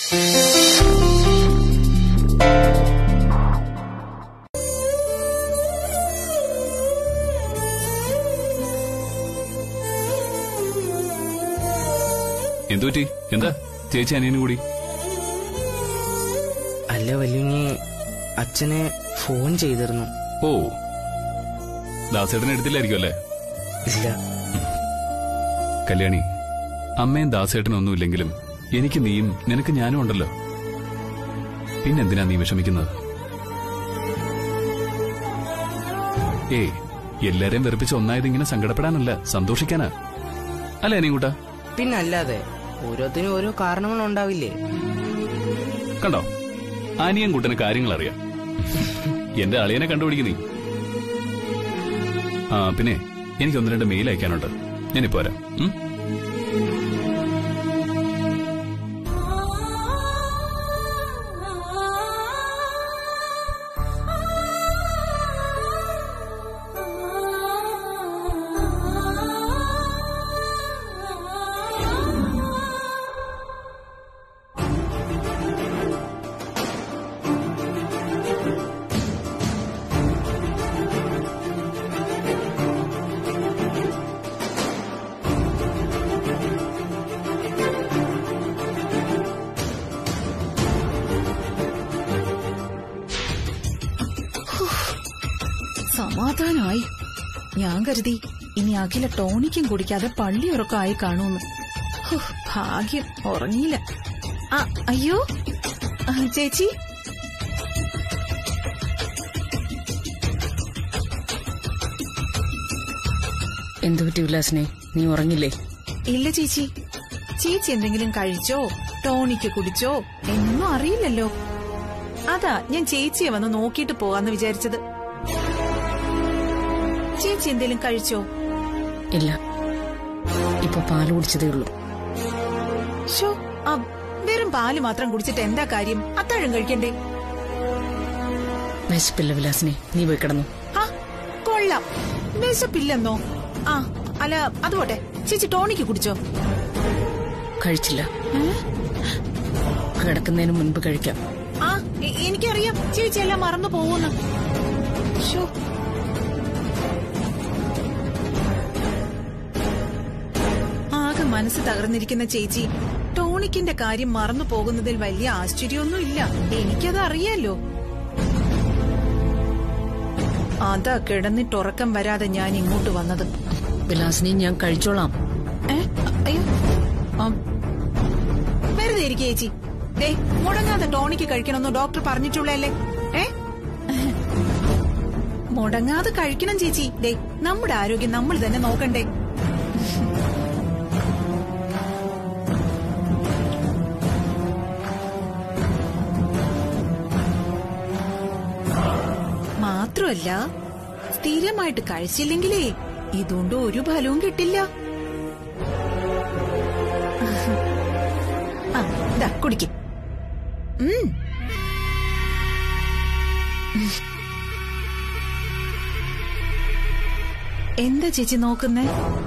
എന്തുപറ്റി എന്താ ചേച്ചി അനിയനും കൂടി അല്ല വല്യുഞ്ഞി അച്ഛനെ ഫോൺ ചെയ്തിരുന്നു ഓ ദാസേട്ടനെ എടുത്തില്ലായിരിക്കും അല്ലേ ഇല്ല കല്യാണി അമ്മയും ദാസേട്ടനും ഒന്നുമില്ലെങ്കിലും എനിക്ക് നീയും നിനക്ക് ഞാനും ഉണ്ടല്ലോ പിന്നെന്തിനാ നീ വിഷമിക്കുന്നത് ഏ എല്ലാരെയും വെറുപ്പിച്ച് ഒന്നായത് ഇങ്ങനെ സങ്കടപ്പെടാനല്ല സന്തോഷിക്കാനാ അല്ലേ അനിയൻകുട്ട പിന്നല്ലാതെ ഓരോത്തിനും ഓരോ കാരണങ്ങളുണ്ടാവില്ലേ കണ്ടോ അനിയൻകുട്ടന് കാര്യങ്ങൾ അറിയാം എന്റെ അളിയനെ കണ്ടുപിടിക്കും നീ ആ പിന്നെ എനിക്ക് ഒന്ന് രണ്ട് മെയിൽ അയക്കാനുണ്ട് ഞാനിപ്പോ വരാം ഉം? സമാധാനമായി ഞാൻ കരുതി ഇനി അഖില ടോണിക്കും കുടിക്കാതെ പള്ളി ഉറക്കമായി കാണൂന്ന് ഹോ, ഭാഗ്യം ഉറങ്ങിയില്ല ആ അയ്യോ ആ, ചേച്ചി എന്തു പറ്റി ഉല്ലാസിനെ നീ ഉറങ്ങില്ലേ ഇല്ല ചേച്ചി ചേച്ചി എന്തെങ്കിലും കഴിച്ചോ ടോണിക്ക് കുടിച്ചോ എന്നൊന്നും അറിയില്ലല്ലോ അതാ ഞാൻ ചേച്ചിയെ വന്ന് നോക്കിയിട്ട് പോകാന്ന് വിചാരിച്ചത് ചേച്ചി എന്തെങ്കിലും കഴിച്ചോ ഇല്ല ഇപ്പൊ പാല് കുടിച്ചതേ ഉള്ളൂ ഷോ ആ വെറും പാല് മാത്രം കുടിച്ചിട്ട് എന്താ കാര്യം അത്താഴം കഴിക്കണ്ടേ വിശപ്പില്ല വിലാസിനെ നീ പോയി കിടന്നു ആ കൊള്ളാം വിശപ്പില്ലെന്നോ ആ അല്ല അതുപോട്ടെ ചേച്ചി ടോണിക്ക് കുടിച്ചോ കഴിച്ചില്ല കിടക്കുന്നതിന് മുൻപ് കഴിക്കാം ആ എ- എനിക്കറിയാം ചേച്ചി എല്ലാം മറന്നു പോകുന്നു ഷോ ആകെ മനസ്സ് തകർന്നിരിക്കുന്ന ചേച്ചി ടോണിക്കിന്റെ കാര്യം മറന്നു പോകുന്നതിൽ വലിയ ആശ്ചര്യമൊന്നുമില്ല എനിക്കത് അറിയാലോ അതാ കിടന്നിട്ടുറക്കം വരാതെ ഞാൻ ഇങ്ങോട്ട് വന്നത് വിലാസിനെ ഞാൻ കഴിച്ചോളാം ഏ? അയ്യോ ആ. വെറുതെ ഇരിക്കുക ചേച്ചി ദേ മുടങ്ങാതെ ടോണിക്ക് കഴിക്കണമെന്ന് ഡോക്ടർ പറഞ്ഞിട്ടുള്ളല്ലേ ഏ മുടങ്ങാതെ കഴിക്കണം ചേച്ചി ദേ നമ്മുടെ ആരോഗ്യം നമ്മൾ തന്നെ നോക്കണ്ടേ മാത്രമല്ല സ്ഥിരമായിട്ട് കഴിച്ചില്ലെങ്കിലേ ഇതുകൊണ്ട് ഒരു ഫലവും കിട്ടില്ല ആ ഇതാ കുടിക്കും എന്താ ചേച്ചി നോക്കുന്നേ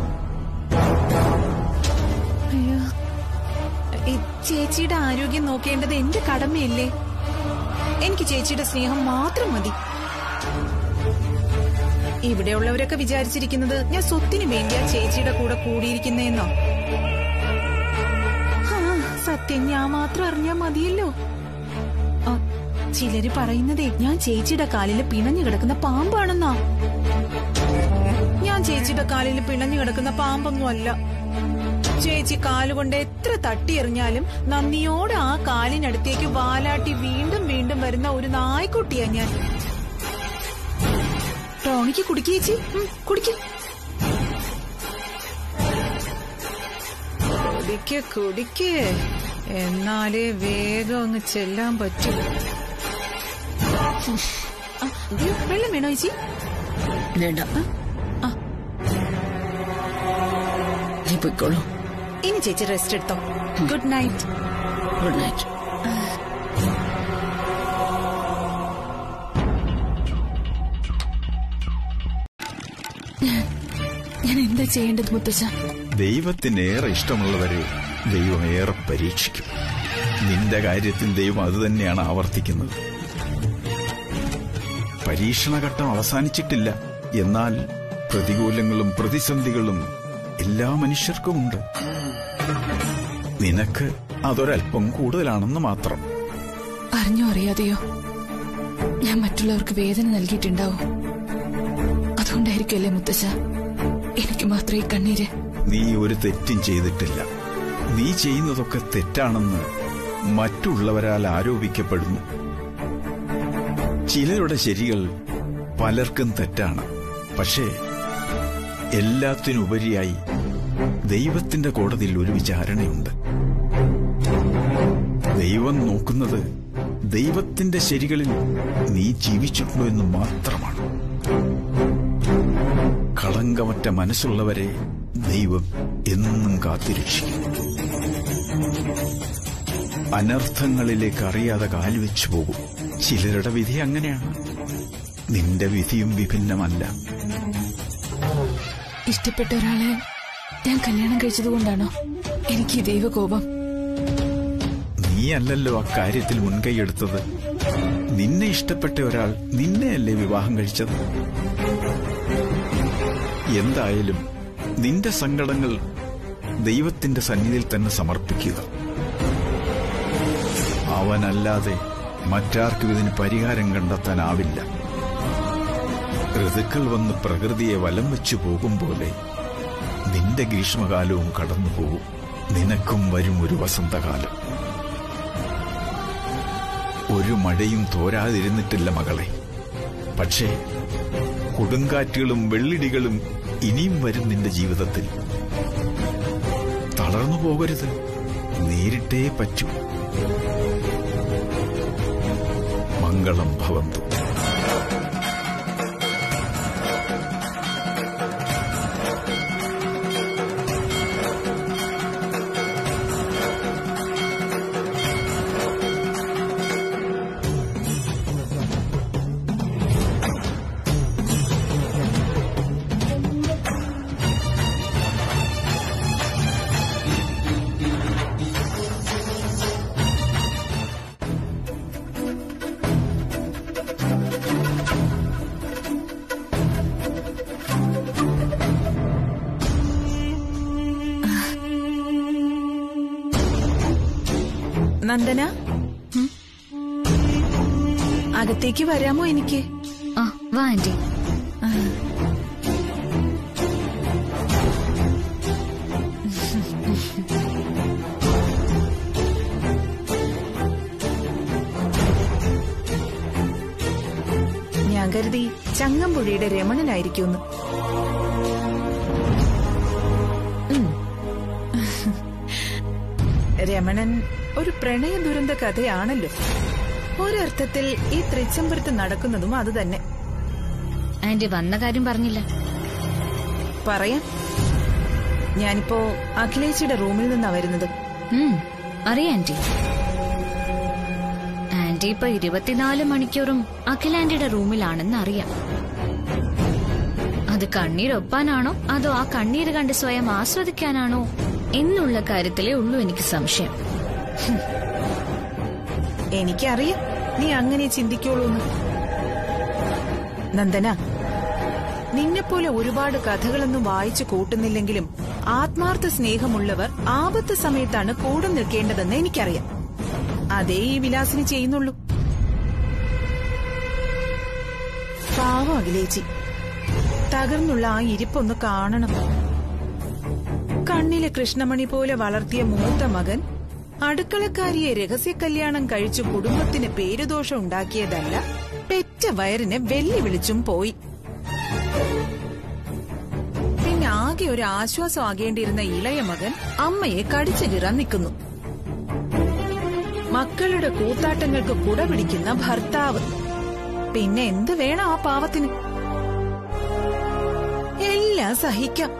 അയ്യോ ഈ ചേച്ചിയുടെ ആരോഗ്യം നോക്കേണ്ടത് എന്റെ കടമയല്ലേ എനിക്ക് ചേച്ചിയുടെ സ്നേഹം മാത്രം മതി ഇവിടെയുള്ളവരൊക്കെ വിചാരിച്ചിരിക്കുന്നത് ഞാൻ സ്വത്തിനു വേണ്ടിയാ ചേച്ചിയുടെ കൂടെ കൂടിയിരിക്കുന്നേന്നോ ആ, സത്യം ഞാൻ മാത്രം അറിഞ്ഞാ മതിയല്ലോ ആ, ചിലര് പറയുന്നതേ ഞാൻ ചേച്ചിയുടെ കാലിൽ പിണഞ്ഞു കിടക്കുന്ന പാമ്പാണെന്നാ ഞാൻ ചേച്ചിയുടെ കാലിൽ പിണഞ്ഞു കിടക്കുന്ന പാമ്പൊന്നും അല്ല ചേച്ചി കാലുകൊണ്ട് എത്ര തട്ടിയെറിഞ്ഞാലും നന്ദിയോടെ ആ കാലിനടുത്തേക്ക് വാലാട്ടി വീണ്ടും വീണ്ടും വരുന്ന ഒരു നായ്ക്കുട്ടിയാ ഞാൻ ടോണിക്ക് കുടിക്കേച്ചി കുടിക്ക കുടിക്ക് കുടിക്ക് എന്നാലേ വേഗം അങ്ങ് ചെല്ലാൻ പറ്റൂ ആ, അയ്യോ, വെള്ളം വേണോ ചേച്ചി വേണ്ട ആ. നീ പോയിക്കോളൂ ഇനി ചേച്ചി റെസ്റ്റ് എടുത്തോ ഗുഡ് നൈറ്റ് ഗുഡ് നൈറ്റ് ഞാൻ എന്താ ചെയ്യേണ്ടത് മുത്തശ്ശ ദൈവത്തിനേറെ ഇഷ്ടമുള്ളവരെ ദൈവം ഏറെ പരീക്ഷിക്കും നിന്നെ നിന്റെ കാര്യത്തിൽ ദൈവം അതുതന്നെയാണ് ആവർത്തിക്കുന്നത് പരീക്ഷണഘട്ടം അവസാനിച്ചിട്ടില്ല എന്നാൽ പ്രതികൂലങ്ങളും പ്രതിസന്ധികളും എല്ലാ മനുഷ്യർക്കുമുണ്ട് നിനക്ക് അതൊരല്പം കൂടുതലാണെന്ന് മാത്രം അറിഞ്ഞോ അറിയാതെയോ ഞാൻ മറ്റുള്ളവർക്ക് വേദന നൽകിയിട്ടുണ്ടാവും അതുകൊണ്ടായിരിക്കുമല്ലേ മുത്തശ്ശ എനിക്ക് മാത്രമേ ഈ കണ്ണീര് നീ ഒരു തെറ്റും ചെയ്തിട്ടില്ല നീ ചെയ്യുന്നതൊക്കെ തെറ്റാണെന്ന് മറ്റുള്ളവരാൽ ആരോപിക്കപ്പെടുന്നു ചിലരുടെ ശരികൾ പലർക്കും തെറ്റാണ് പക്ഷേ എല്ലാത്തിനുപരിയായി ദൈവത്തിന്റെ കോടതിയിൽ ഒരു വിചാരണയുണ്ട് ദൈവം നോക്കുന്നത് ദൈവത്തിന്റെ ശരികളിൽ നീ ജീവിച്ചിട്ടുണ്ടോ എന്ന് മാത്രമാണ് കളങ്കമറ്റ മനസ്സുള്ളവരെ ദൈവം എന്നും കാത്തിരക്ഷിക്കും അനർത്ഥങ്ങളിലേക്ക് അറിയാതെ കാലുവെച്ചു പോകും ചിലരുടെ വിധി അങ്ങനെയാണ് നിന്റെ വിധിയും വിഭിന്നമല്ല ഇഷ്ടപ്പെട്ട ഒരാളെ ഞാൻ കല്യാണം കഴിച്ചതുകൊണ്ടാണോ എനിക്ക് ഈ ദൈവകോപം നീയല്ലല്ലോ അക്കാര്യത്തിൽ മുൻകൈയെടുത്തത് നിന്നെ ഇഷ്ടപ്പെട്ട ഒരാൾ നിന്നെയല്ലേ വിവാഹം കഴിച്ചത് എന്തായാലും നിന്റെ സങ്കടങ്ങൾ ദൈവത്തിന്റെ സന്നിധിയിൽ തന്നെ സമർപ്പിക്കുക അവനല്ലാതെ മറ്റാർക്കും ഇതിന് പരിഹാരം കണ്ടെത്താനാവില്ല ഋതുക്കൾ വന്ന് പ്രകൃതിയെ വലം വെച്ചു പോകും പോലെ നിന്റെ ഗ്രീഷ്മകാലവും കടന്നു പോകും നിനക്കും വരും ഒരു വസന്തകാലം ഒരു മഴയും തോരാതിരുന്നിട്ടില്ല മകളെ പക്ഷേ കൊടുങ്കാറ്റുകളും വെള്ളിടികളും ഇനിയും വരും നിന്റെ ജീവിതത്തിൽ തളർന്നു പോകരുത് നേരിട്ടേ പറ്റൂ മംഗളം ഭവന്തു നന്ദന അകത്തേക്ക് വരാമോ എനിക്ക് ആ വാ ആന്റി ഞാൻ കരുതി ചങ്ങമ്പുഴയുടെ രമണനായിരിക്കുമെന്ന് ഉം. രമണൻ ഒരു പ്രണയ ദുരന്ത കഥയാണല്ലോ ഒരർത്ഥത്തിൽ ഈ തൃച്ചംബരത്ത് നടക്കുന്നതും അത് തന്നെ ആന്റി വന്ന കാര്യം പറഞ്ഞില്ല പറയാം ഞാനിപ്പോ അഖിലേച്ചിയുടെ റൂമിൽ നിന്നാ വരുന്നത് ഉം, അറിയാം ആന്റി ആന്റി ഇപ്പൊ ഇരുപത്തിനാല് മണിക്കൂറും അഖിലാന്റിയുടെ റൂമിലാണെന്ന് അറിയാം അത് കണ്ണീരൊപ്പാനാണോ അതോ ആ കണ്ണീര് കണ്ട് സ്വയം ആസ്വദിക്കാനാണോ എന്നുള്ള കാര്യത്തിലേ ഉള്ളൂ എനിക്ക് സംശയം എനിക്കറിയാം നീ അങ്ങനെ ചിന്തിക്കോളൂന്ന് നന്ദന നിന്നെപ്പോലെ ഒരുപാട് കഥകളൊന്നും വായിച്ചു കൂട്ടുന്നില്ലെങ്കിലും ആത്മാർത്ഥ സ്നേഹമുള്ളവർ ആപത്ത് സമയത്താണ് കൂടെ നിൽക്കേണ്ടതെന്ന് എനിക്കറിയാം അതേ ഈ വിലാസിനി ചെയ്യുന്നുള്ളൂ പാവം അഖിലേച്ചി തകർന്നുള്ള ആ ഇരിപ്പൊന്ന് കാണണം കണ്ണിലെ കൃഷ്ണമണി പോലെ വളർത്തിയ മൂത്ത മകൻ അടുക്കളക്കാരിയെ രഹസ്യ കല്യാണം കഴിച്ചു കുടുംബത്തിന് പേരുദോഷം ഉണ്ടാക്കിയതല്ല പെറ്റ വയറിനെ വെല്ലുവിളിച്ചും പോയി പിന്നെ ആകെ ഒരു ആശ്വാസം ആകേണ്ടിയിരുന്ന ഇളയ മകൻ അമ്മയെ കടിച്ചു കീറാൻ നിൽക്കുന്നു മക്കളുടെ കൂത്താട്ടങ്ങൾക്ക് കുട പിടിക്കുന്ന ഭർത്താവ് പിന്നെ എന്ത് വേണം ആ പാവത്തിന് എല്ലാം സഹിക്കാം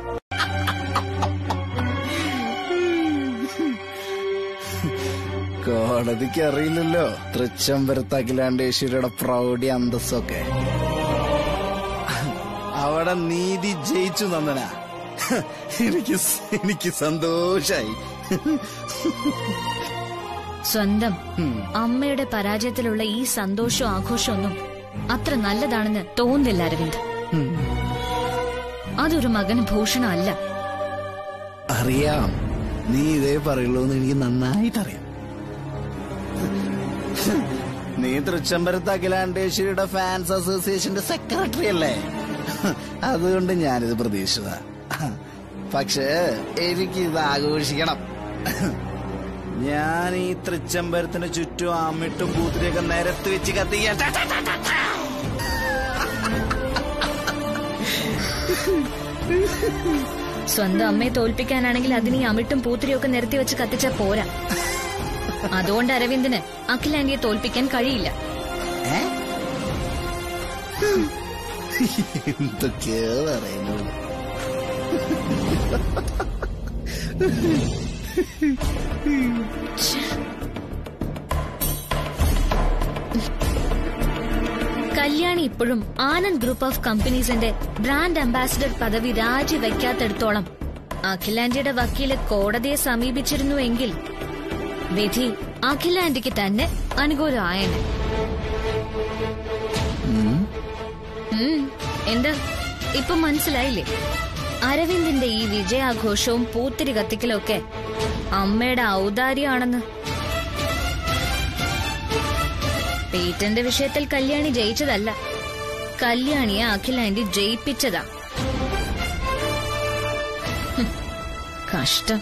കോടതിക്ക് അറിയില്ലല്ലോ തൃച്ചംബരത്ത് അഖിലാണ്ടേശ്വരിയുടെ പ്രൗഢി അന്തസ്സൊക്കെ അവിടെ നീതി ജയിച്ചു നന്ദന എനിക്ക് സ്- എനിക്ക് സന്തോഷായി സ്വന്തം അമ്മയുടെ പരാജയത്തിലുള്ള ഈ സന്തോഷവും ആഘോഷമൊന്നും അത്ര നല്ലതാണെന്ന് തോന്നുന്നില്ല അരവിന്ദ് അതൊരു മകന് ഭൂഷണമല്ല അറിയാം നീ ഇതേ പറയുള്ളൂ എന്ന് എനിക്ക് നന്നായിട്ടറിയാം നീ തൃച്ചംബരത്ത് അഖിലാണ്ടേശ്വരിയുടെ ഫാൻസ് അസോസിയേഷന്റെ സെക്രട്ടറി അല്ലേ അതുകൊണ്ട് ഞാനിത് പ്രതീക്ഷിച്ചതാ പക്ഷേ എനിക്ക് ഇത് ആഘോഷിക്കണം ഞാൻ ഈ തൃച്ചംബരത്തിന് ചുറ്റും അമ്മിട്ടും പൂത്തിരിയൊക്കെ നിരത്തി വെച്ച് കത്തിക്കാൻ സ്വന്തം അമ്മയെ തോൽപ്പിക്കാനാണെങ്കിൽ അതിന് ഈ അമിട്ടും പൂത്തിരിയൊക്കെ നിരത്തി വെച്ച് കത്തിച്ച പോരാ അതുകൊണ്ട് അരവിന്ദിന് അഖിലാന്റിയെ തോൽപ്പിക്കാൻ കഴിയില്ല ഏ? എന്തൊക്കെയോ പറയുന്നത് കല്യാണി ഇപ്പോഴും ആനന്ദ് ഗ്രൂപ്പ് ഓഫ് കമ്പനീസിന്റെ ബ്രാൻഡ് അംബാസിഡർ പദവി രാജിവെക്കാത്തിടത്തോളം അഖിലാന്റിയുടെ വക്കീല് കോടതിയെ സമീപിച്ചിരുന്നുവെങ്കിൽ വിധി അഖിലാന്റിക്ക് തന്നെ അനുകൂലമായേനെ ഉം, എന്താ ഇപ്പൊ മനസ്സിലായില്ലേ അരവിന്ദിന്റെ ഈ വിജയാഘോഷവും പൂത്തിരി കത്തിക്കലും ഒക്കെ അമ്മയുടെ ഔദാര്യമാണെന്ന് പേറ്റന്റ് വിഷയത്തിൽ കല്യാണി ജയിച്ചതല്ല കല്യാണിയെ അഖിലാന്റി ജയിപ്പിച്ചതാ ഹും, കഷ്ടം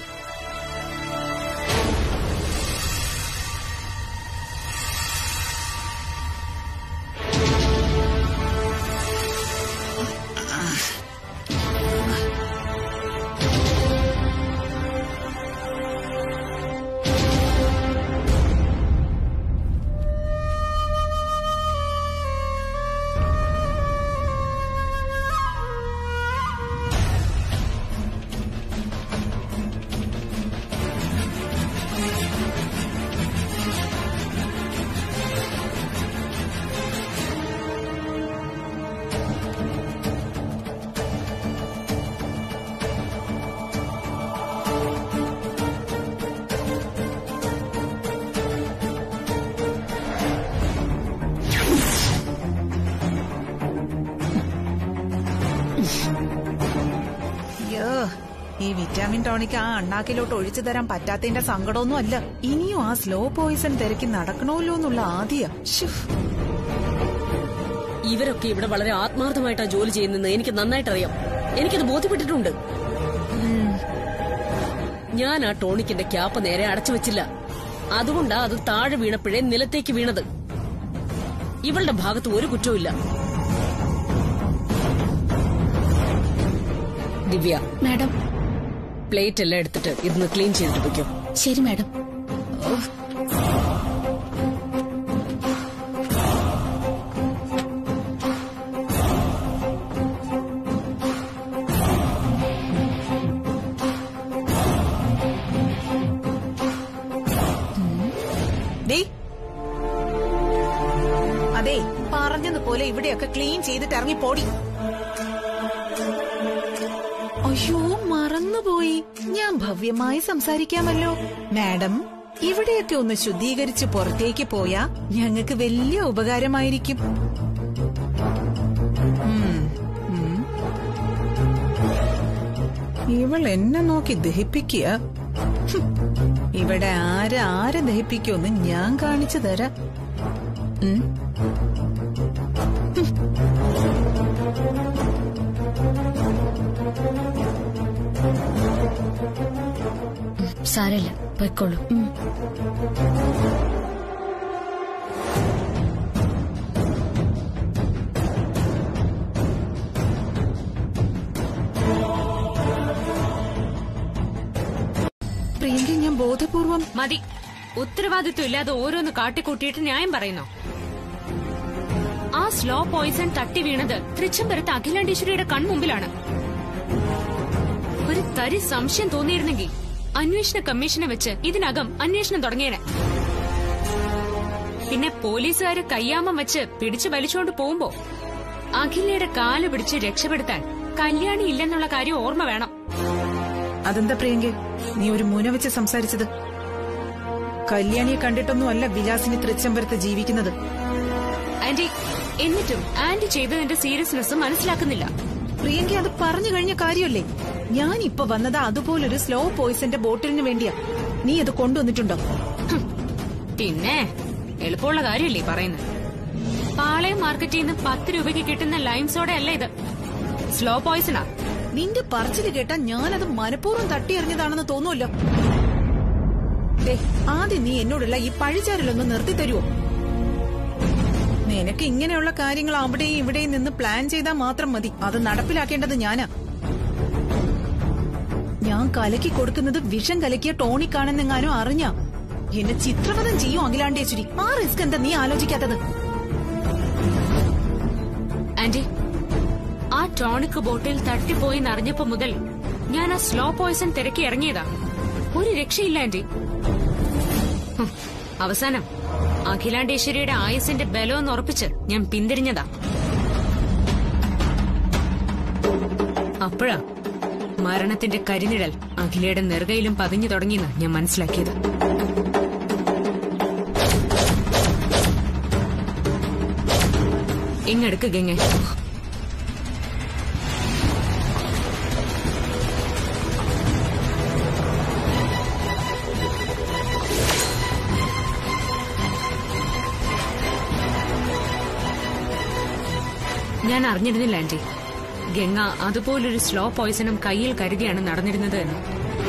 അയ്യോ ഈ വിറ്റാമിൻ ടോണിക് ആ അണ്ണാക്കിലോട്ട് ഒഴിച്ചു തരാൻ പറ്റാത്തതിന്റെ സങ്കടമൊന്നും അല്ല ഇനിയും ആ സ്ലോ പോയിസൺ തിരക്കി നടക്കണമല്ലോ എന്നുള്ള ആദ്യ ഇവരൊക്കെ ഇവിടെ വളരെ ആത്മാർത്ഥമായിട്ടാ ജോലി ചെയ്യുന്നതെന്ന് എനിക്ക് നന്നായിട്ടറിയാം എനിക്കത് ബോധ്യപ്പെട്ടിട്ടുണ്ട് ഞാൻ ആ ടോണിക്കിന്റെ ക്യാപ്പ് നേരെ അടച്ചു വെച്ചില്ല അതുകൊണ്ടാ അത് താഴെ വീണപ്പോഴേ നിലത്തേക്ക് വീണത് ഇവളുടെ ഭാഗത്ത് ഒരു കുറ്റവുമില്ല ദിവ്യ മാഡം പ്ലേറ്റ് എല്ലാം എടുത്തിട്ട് ഇതൊന്ന് ക്ലീൻ ചെയ്തിട്ട് വയ്ക്കോ ശരി മാഡം ദേ അതെ പറഞ്ഞതുപോലെ ഇവിടെയൊക്കെ ക്ലീൻ ചെയ്തിട്ട് ഇറങ്ങി പോടി അയ്യോ മറന്നുപോയി ഞാൻ ഭവ്യമായി സംസാരിക്കാമല്ലോ മാഡം ഇവിടെയൊക്കെ ഒന്ന് ശുദ്ധീകരിച്ച് പുറത്തേക്ക് പോയാ ഞങ്ങൾക്ക് വലിയ ഉപകാരമായിരിക്കും ഉം, ഉം. ഇവൾ എന്നെ നോക്കി ദഹിപ്പിക്കുക ഹും. ഇവിടെ ആരെ ആരെ ദഹിപ്പിക്കുമെന്ന് ഞാൻ കാണിച്ചു തരാം ഉം. സാരമില്ല പൊയ്ക്കോളൂ പ്രിയങ്ക ഞാൻ ബോധപൂർവം മതി ഉത്തരവാദിത്വം ഇല്ലാതെ ഓരോന്ന് കാട്ടിക്കൂട്ടിയിട്ട് ന്യായം പറയുന്നു ആ സ്ലോ പോയിസൺ തട്ടി വീണത് തൃച്ചംബരത്ത് അഖിലാണ്ടേശ്വരിയുടെ കൺമുമ്പിലാണ് ഒരു തരി സംശയം തോന്നിയിരുന്നെങ്കിൽ അന്വേഷണ കമ്മീഷനെ വെച്ച് ഇതിനകം അന്വേഷണം തുടങ്ങിയേനെ പിന്നെ പോലീസുകാര് കയ്യാമം വെച്ച് പിടിച്ചു വലിച്ചുകൊണ്ട് പോകുമ്പോ അഖിലയുടെ കാല് പിടിച്ച് രക്ഷപ്പെടുത്താൻ കല്യാണി ഇല്ലെന്നുള്ള കാര്യം ഓർമ്മ വേണം അതെന്താ പ്രിയങ്ക നീ ഒരു മുന വെച്ച് സംസാരിച്ചത് കല്യാണിയെ കണ്ടിട്ടൊന്നും അല്ല വിലാസിനി തൃച്ചംബരത്ത് ജീവിക്കുന്നത് ആന്റി എന്നിട്ടും ആന്റി ചെയ്തതിന്റെ സീരിയസ്നെസ് മനസ്സിലാക്കുന്നില്ല പ്രിയങ്ക അത് പറഞ്ഞു കഴിഞ്ഞ കാര്യമല്ലേ ഞാൻ ഇപ്പൊ വന്നത് അതുപോലൊരു സ്ലോ പോയിസന്റെ ബോട്ടിലിന് വേണ്ടിയാ നീ അത് കൊണ്ടുവന്നിട്ടുണ്ടോ ഹും. പിന്നെ എളുപ്പമുള്ള കാര്യമല്ലേ ഈ പറയുന്നത് പാളയം മാർക്കറ്റിൽ നിന്ന് പത്ത് രൂപയ്ക്ക് കിട്ടുന്ന ലൈം സോഡ അല്ല ഇത് സ്ലോ പോയിസണാ നിന്റെ പറച്ചില് കേട്ടാ ഞാനത് മനഃപൂർവ്വം തട്ടിയെറിഞ്ഞതാണെന്ന് തോന്നുമല്ലോ ദേ, ആദ്യം നീ എന്നോടുള്ള ഈ പഴിചാരലൊന്ന് നിർത്തി തരുമോ നിനക്ക് ഇങ്ങനെയുള്ള കാര്യങ്ങൾ അവിടെയും ഇവിടെയും നിന്ന് പ്ലാൻ ചെയ്താൽ മാത്രം മതി അത് നടപ്പിലാക്കേണ്ടത് ഞാനാ ഞാൻ കലക്കി കൊടുക്കുന്നത് വിഷം കലക്കിയ ടോണിക്കാണെന്നെങ്ങാനും അറിഞ്ഞ എന്നെ ചിത്രവധം ചെയ്യും അഖിലാണ്ടേശ്വരി ആ റിസ്ക് എന്താ നീ ആലോചിക്കാത്തത് ആന്റി ആ ടോണിക് ബോട്ടിൽ തട്ടിപ്പോയി എന്നറിഞ്ഞപ്പോ മുതൽ ഞാൻ ആ സ്ലോ പോയിസൺ തിരക്കി ഇറങ്ങിയതാ ഒരു രക്ഷയില്ല ആന്റി ഹും, അവസാനം അഖിലാണ്ടേശ്വരിയുടെ ആയുസിന്റെ ബലമെന്ന് ഉറപ്പിച്ച് ഞാൻ പിന്തിരിഞ്ഞതാ അപ്പോഴാ മരണത്തിന്റെ കരിനിഴൽ അഖിലയുടെ നെറുകയിലും പതിഞ്ഞു തുടങ്ങിയെന്ന് ഞാൻ മനസ്സിലാക്കിയത് ഇങ്ങെടുക്ക് ഗംഗ ഞാൻ അറിഞ്ഞിരുന്നില്ല ആന്റി ഗംഗ അതുപോലൊരു സ്ലോ പോയിസണും കയ്യിൽ കരുതിയാണ് നടന്നിരുന്നത് എന്ന്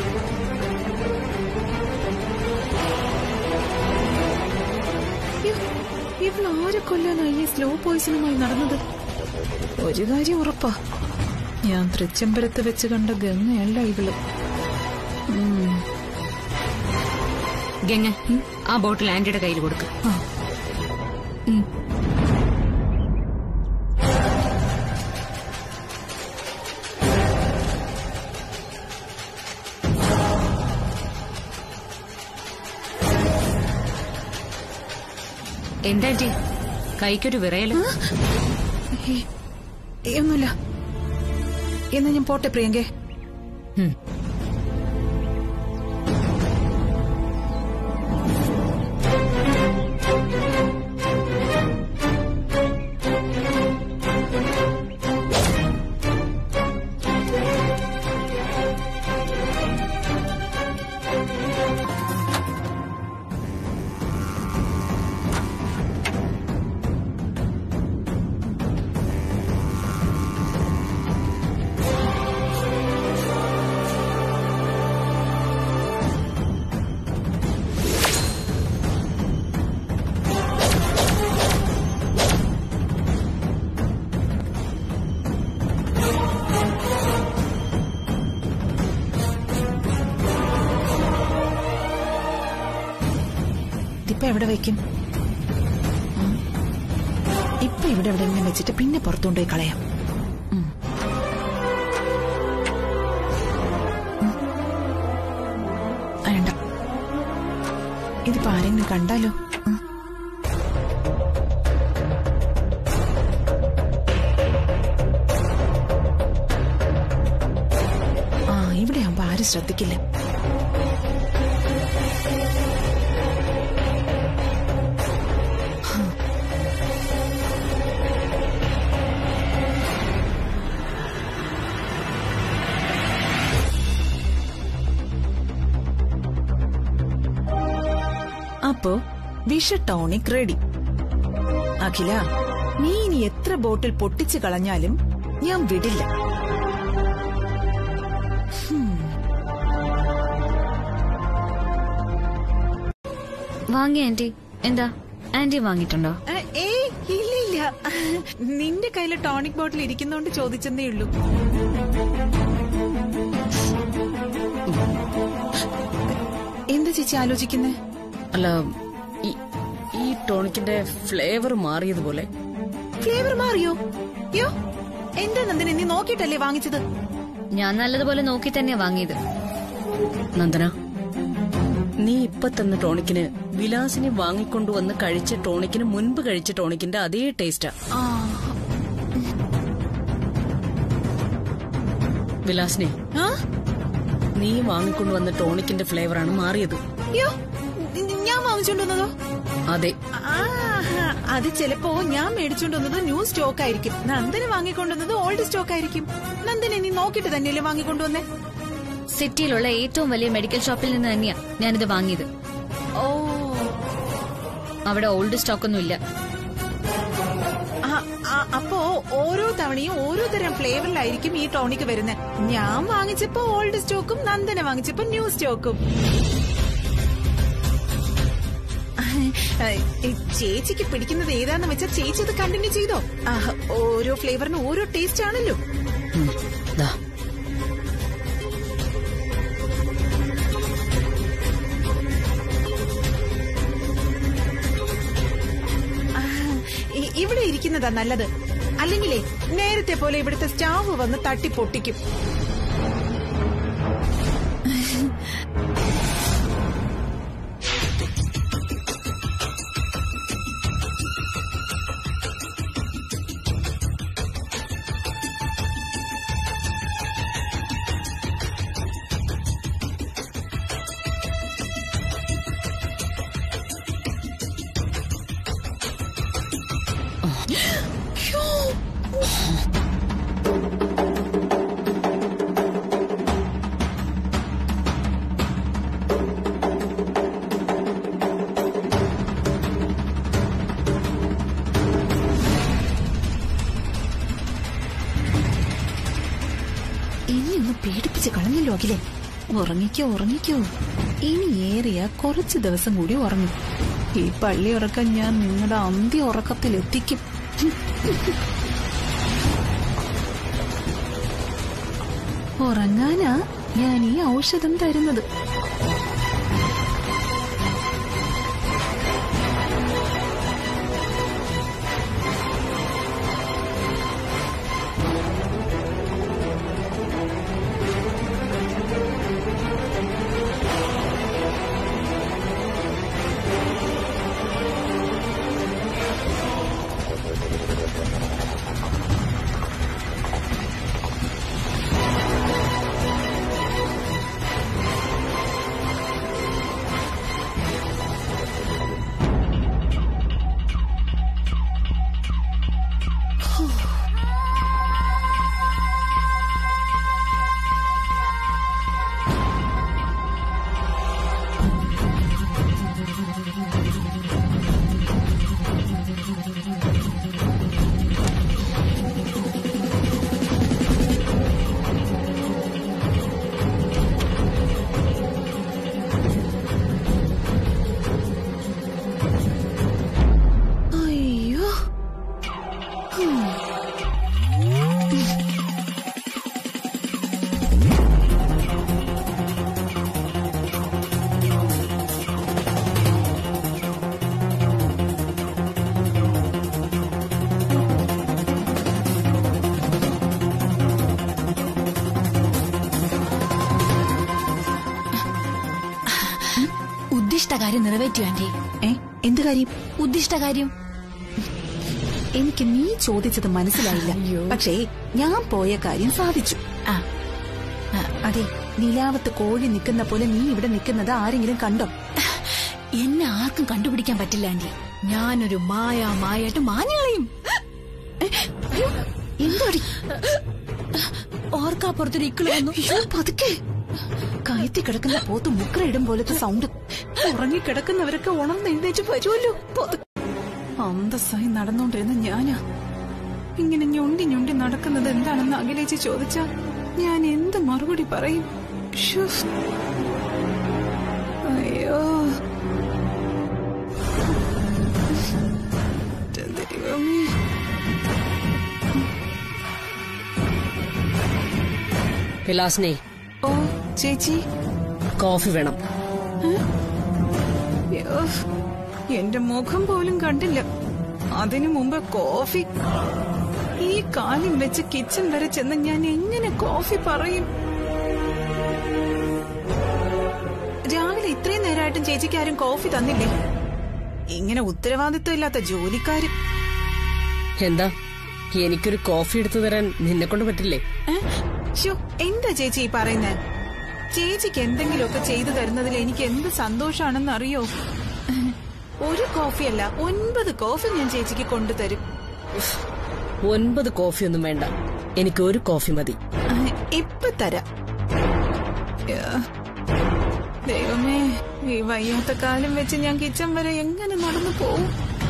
ഇവൾ ആരെ കൊല്ലാനായി ഈ സ്ലോ പോയിസണുമായി നടന്നത് ഒരു കാര്യം ഉറപ്പാ ഞാൻ തൃച്ചംബരത്ത് വെച്ച് കണ്ട ഗംഗയല്ല ഇവള് ഗംഗ ആ ബോട്ടിൽ ആന്റിയുടെ കയ്യിൽ കൊടുക്കും എന്താ ആന്റി കൈക്കൊരു വിറയല് ഏ, ഒന്നുമില്ല എന്നാ ഞാൻ പോട്ടെ പ്രിയങ്കേ ഉം. ഇതിപ്പോ എവിടെ വയ്ക്കും ഉം. ഇപ്പൊ ഇവിടെ എവിടെയെങ്കിലും വെച്ചിട്ട് പിന്നെ പുറത്തുകൊണ്ടുപോയി കളയാം ഉം. ഉം. വേണ്ട ഇതിപ്പോ ആരെങ്കിലും കണ്ടാലോ ഉം. ആ ഇവിടെ ആവുമ്പോ ആരും ശ്രദ്ധിക്കില്ല അപ്പോ വിഷ ടോണിക് റെഡി അഖില നീ ഇനി എത്ര ബോട്ടിൽ പൊട്ടിച്ചു കളഞ്ഞാലും ഞാൻ വിടില്ല വാങ്ങി ആന്റി എന്താ ആന്റി വാങ്ങിയിട്ടുണ്ടോ ഏയ് ഇല്ല ഇല്ല നിന്റെ കയ്യില് ടോണിക് ബോട്ടിൽ ഇരിക്കുന്നോണ്ട് ചോദിച്ചെന്നേ ഉള്ളൂ എന്താ ചേച്ചി ആലോചിക്കുന്നേ അല്ല ഈ ഈ ടോണിക്കിന്റെ ഫ്ലേവർ മാറിയതുപോലെ ഫ്ലേവർ മാറിയോ യോ എന്താ നന്ദിനി നീ നോക്കിയിട്ടല്ലേ വാങ്ങിച്ചത് ഞാൻ നല്ലതുപോലെ നോക്കി തന്നെയാ വാങ്ങിയത് നന്ദന നീ ഇപ്പൊ തന്ന ടോണിക്കിന് വിലാസിനെ വാങ്ങിക്കൊണ്ടുവന്ന് കഴിച്ച ടോണിക്കിന് മുൻപ് കഴിച്ച ടോണിക്കിന്റെ അതേ ടേസ്റ്റാ ആ വിലാസിനെ ആ? നീ വാങ്ങിക്കൊണ്ടുവന്ന ടോണിക്കിന്റെ ഫ്ലേവറാണ് മാറിയത് യോ ഞാൻ വാങ്ങിച്ചോണ്ട് വന്നതോ അതെ ആഹാ, അത് ചിലപ്പോ ഞാൻ മേടിച്ചോണ്ട് വന്നത് ന്യൂ സ്റ്റോക്ക് ആയിരിക്കും നന്ദന് വാങ്ങിക്കൊണ്ടുവന്നത് ഓൾഡ് സ്റ്റോക്ക് ആയിരിക്കും നന്ദനെ നീ നോക്കിട്ട് തന്നെയല്ലേ വാങ്ങിക്കൊണ്ടുവന്നേ സിറ്റിയിലുള്ള ഏറ്റവും വലിയ മെഡിക്കൽ ഷോപ്പിൽ നിന്ന് തന്നെയാ ഞാനിത് വാങ്ങിയത് ഓ അവിടെ ഓൾഡ് സ്റ്റോക്ക് ഒന്നും ഇല്ല ആ, ആ, അപ്പോ ഓരോ തവണയും ഓരോ തരം ഫ്ലേവറിലായിരിക്കും ഈ ടോണിക്ക് വരുന്നത് ഞാൻ വാങ്ങിച്ചപ്പോ ഓൾഡ് സ്റ്റോക്കും നന്ദന വാങ്ങിച്ചപ്പോ ന്യൂ സ്റ്റോക്കും ഏ, ചേച്ചിക്ക് പിടിക്കുന്നത് ഏതാന്ന് വെച്ചാൽ ചേച്ചി അത് കണ്ടിന്യൂ ചെയ്തോ ആ, ഓരോ ഫ്ലേവറിന് ഓരോ ടേസ്റ്റ് ആണല്ലോ ഉം, ദാ ആ, ഇ- ഇവിടെ ഇരിക്കുന്നതാ നല്ലത് അല്ലെങ്കിലേ നേരത്തെ പോലെ ഇവിടുത്തെ സ്റ്റാഫ് വന്ന് തട്ടി പൊട്ടിക്കും ഇനി ഒന്ന് പേടിപ്പിച്ച് കളഞ്ഞല്ലോ അഖിലെ ഉറങ്ങിക്കോ ഉറങ്ങിക്കോ ഇനി ഏറിയ കുറച്ച് ദിവസം കൂടി ഉറങ്ങും ഈ പള്ളി ഉറക്കം ഞാൻ നിങ്ങളുടെ അന്ത്യ ഉറക്കത്തിൽ എത്തിക്കും ഉറങ്ങാനാ ഞാൻ ഈ ഔഷധം തരുന്നത് അയ്യോ ഉദ്ദിഷ്ട കാര്യം നിറവേറ്റു ആന്റി ഏ എന്ത് കാര്യം ഉദ്ദിഷ്ട കാര്യം എനിക്ക് നീ ചോദിച്ചത് മനസ്സിലായില്ല പക്ഷേ ഞാൻ പോയ കാര്യം സാധിച്ചു ആ ആ, അതെ നിലാവത്ത് കോഴി നിൽക്കുന്ന പോലെ നീ ഇവിടെ നിൽക്കുന്നത് ആരെങ്കിലും കണ്ടോ എന്നെ ആർക്കും കണ്ടുപിടിക്കാൻ പറ്റില്ല ആന്റി ഞാനൊരു മായ മായായിട്ട് മാഞ്ഞളയും എന്താടി ഓർക്കാപ്പുറത്തൊരു ഇക്കിള് വന്നു അയ്യോ, പതുക്കെ കയറ്റി കിടക്കുന്ന പോത്ത് മുക്രയിടും പോലത്തെ സൗണ്ട് ഉറങ്ങിക്കിടക്കുന്നവരൊക്കെ ഉണർന്ന് എഴുന്നേറ്റ് വരുമല്ലോ പതുക്കെ. അന്തസ്സായി നടന്നുകൊണ്ടിരുന്ന ഞാനാ ഇങ്ങനെ ഞൊണ്ടി ഞൊണ്ടി നടക്കുന്നത് എന്താണെന്ന് അഖിലേച്ചി ചോദിച്ചാ ഞാൻ എന്ത് മറുപടി പറയും ശ്ശോ. അയ്യോ എന്റെ ദൈവമേ വിലാസിനെ ഓ ചേച്ചി കോഫി വേണം അയ്യോ, എന്റെ മുഖം പോലും കണ്ടില്ല അതിനു മുമ്പ് കോഫി ഈ കാലും വെച്ച് കിച്ചൺ വരെ ചെന്ന് ഞാൻ എങ്ങനെ കോഫി പറയും രാവിലെ ഇത്രയും നേരമായിട്ടും ചേച്ചിക്ക് ആരും കോഫി തന്നില്ലേ ഇങ്ങനെ ഉത്തരവാദിത്വം ഇല്ലാത്ത ജോലിക്കാര് എന്താ എനിക്കൊരു കോഫി എടുത്തു തരാൻ നിന്നെ കൊണ്ട് പറ്റില്ലേ ഏ? ശ്ശോ, എന്താ ചേച്ചി ഈ പറയുന്നേ ചേച്ചിക്ക് എന്തെങ്കിലുമൊക്കെ ചെയ്തു തരുന്നതിൽ എനിക്ക് എന്ത് സന്തോഷാണെന്ന് അറിയോ ഒരു കോഫിയല്ല ഒൻപത് കോഫി ഞാൻ ചേച്ചിക്ക് കൊണ്ടുതരും ഒൻപത് കോഫിയൊന്നും വേണ്ട എനിക്ക് ഒരു കോഫി മതി ആ, ഇപ്പൊ തരാം യാ. ദൈവമേ ഈ വയ്യാത്ത കാലം വെച്ച് ഞാൻ കിച്ചൺ വരെ എങ്ങനെ നടന്നു പോവും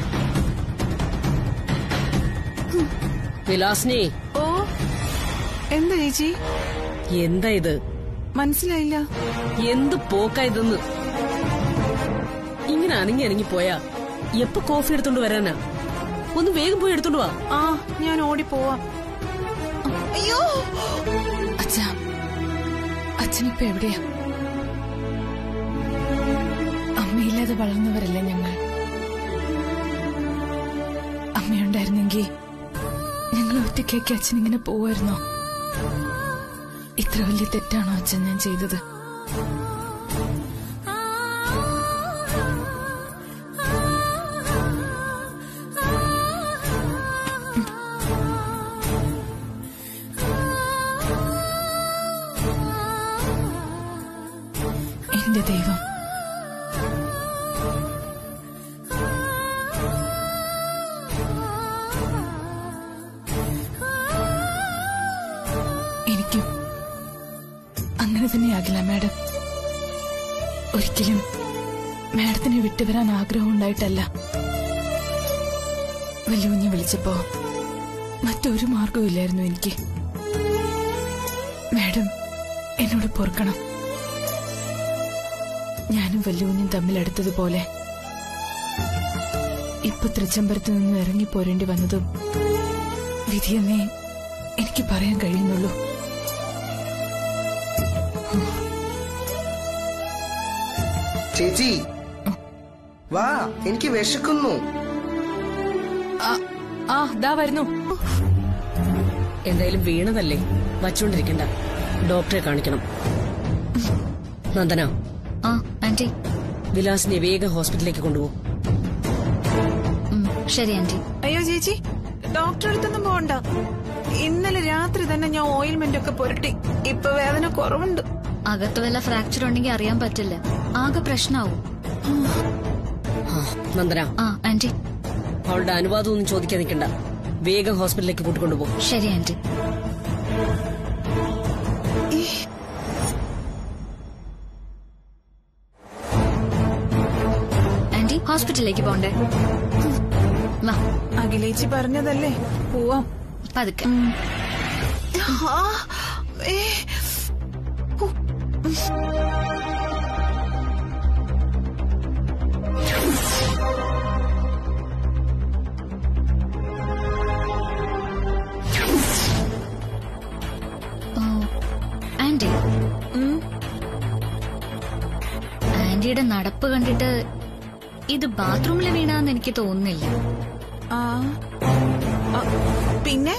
വിലാസിനി ഓ എന്താ ചേച്ചി എന്താ ഇത് മനസ്സിലായില്ല എന്ത് പോക്കാ ഇതെന്ന് ഇങ്ങനെ അനങ്ങി അനങ്ങി പോയാ എപ്പോ കോഫി എടുത്തോണ്ട് വരാനാ ഒന്ന് വേഗം പോയി എടുത്തോണ്ട് വാ ആ ഞാൻ ഓടി പോവാം അയ്യോ അച്ഛാ അച്ഛനിപ്പോ എവിടെയാ അമ്മയില്ലാതെ വളർന്നവരല്ലേ ഞങ്ങൾ അമ്മയുണ്ടായിരുന്നെങ്കിൽ ഞങ്ങൾ ഒറ്റയ്ക്കേക്ക് അച്ഛൻ ഇങ്ങനെ പോവായിരുന്നോ ഇത്ര വലിയ തെറ്റാണോ അച്ഛൻ ഞാൻ ചെയ്തത് എന്റെ ദൈവം എനിക്കും അങ്ങനെ തന്നെയാകില്ല മാഡം ഒരിക്കലും മാഡത്തിനെ വിട്ടുവരാൻ ആഗ്രഹം ഉണ്ടായിട്ടല്ല വല്ലുകുഞ്ഞ് വിളിച്ചപ്പോ മറ്റൊരു മാർഗവും എനിക്ക് മാഡം എന്നോട് പൊറുക്കണം ഞാനും വല്ലുകുഞ്ഞും തമ്മിൽ അടുത്തതുപോലെ ഇപ്പൊ തൃച്ചംബരത്ത് നിന്ന് ഇറങ്ങി പോരേണ്ടി വന്നതും വിധിയെന്നേ എനിക്ക് പറയാൻ കഴിയുന്നുള്ളൂ ചേച്ചി വാ എനിക്ക് വിശക്കുന്നു ആ ദാ വരുന്നു എന്തായാലും വീണതല്ലേ വച്ചോണ്ടിരിക്കണ്ട ഡോക്ടറെ കാണിക്കണം നന്ദന ആ ആന്റി വിലാസിനെ വേഗം ഹോസ്പിറ്റലിലേക്ക് കൊണ്ടുപോകും ഉം, ശരി ആന്റി അയ്യോ ചേച്ചി ഡോക്ടറെ അടുത്തൊന്നും പോകണ്ട ഇന്നലെ രാത്രി തന്നെ ഞാൻ ഓയിൽമെന്റ് ഒക്കെ പുരട്ടി ഇപ്പൊ വേദന കുറവുണ്ട് അകത്ത് വല്ല ഫ്രാക്ചർ ഉണ്ടെങ്കിൽ അറിയാൻ പറ്റില്ല ആകെ പ്രശ്നാവും ആ, നന്ദന ആ ആന്റി അവളുടെ അനുവാദം ഒന്നും ചോദിക്കാൻ നിൽക്കണ്ട വേഗം ഹോസ്പിറ്റലിലേക്ക് കൂട്ടിക്കൊണ്ടുപോകും ശരി ആന്റി ആന്റി ഹോസ്പിറ്റലിലേക്ക് പോണ്ടേ വാ അഖിലേച്ചി പറഞ്ഞതല്ലേ പോവാം പതുക്കെ ആ, ഏ, ഹു, ഓ, ആന്റി ഉം. ആന്റിയുടെ നടപ്പ് കണ്ടിട്ട് ഇത് ബാത്റൂമിൽ വീണാന്ന് എനിക്ക് തോന്നുന്നില്ല ആ, ആ, പിന്നെ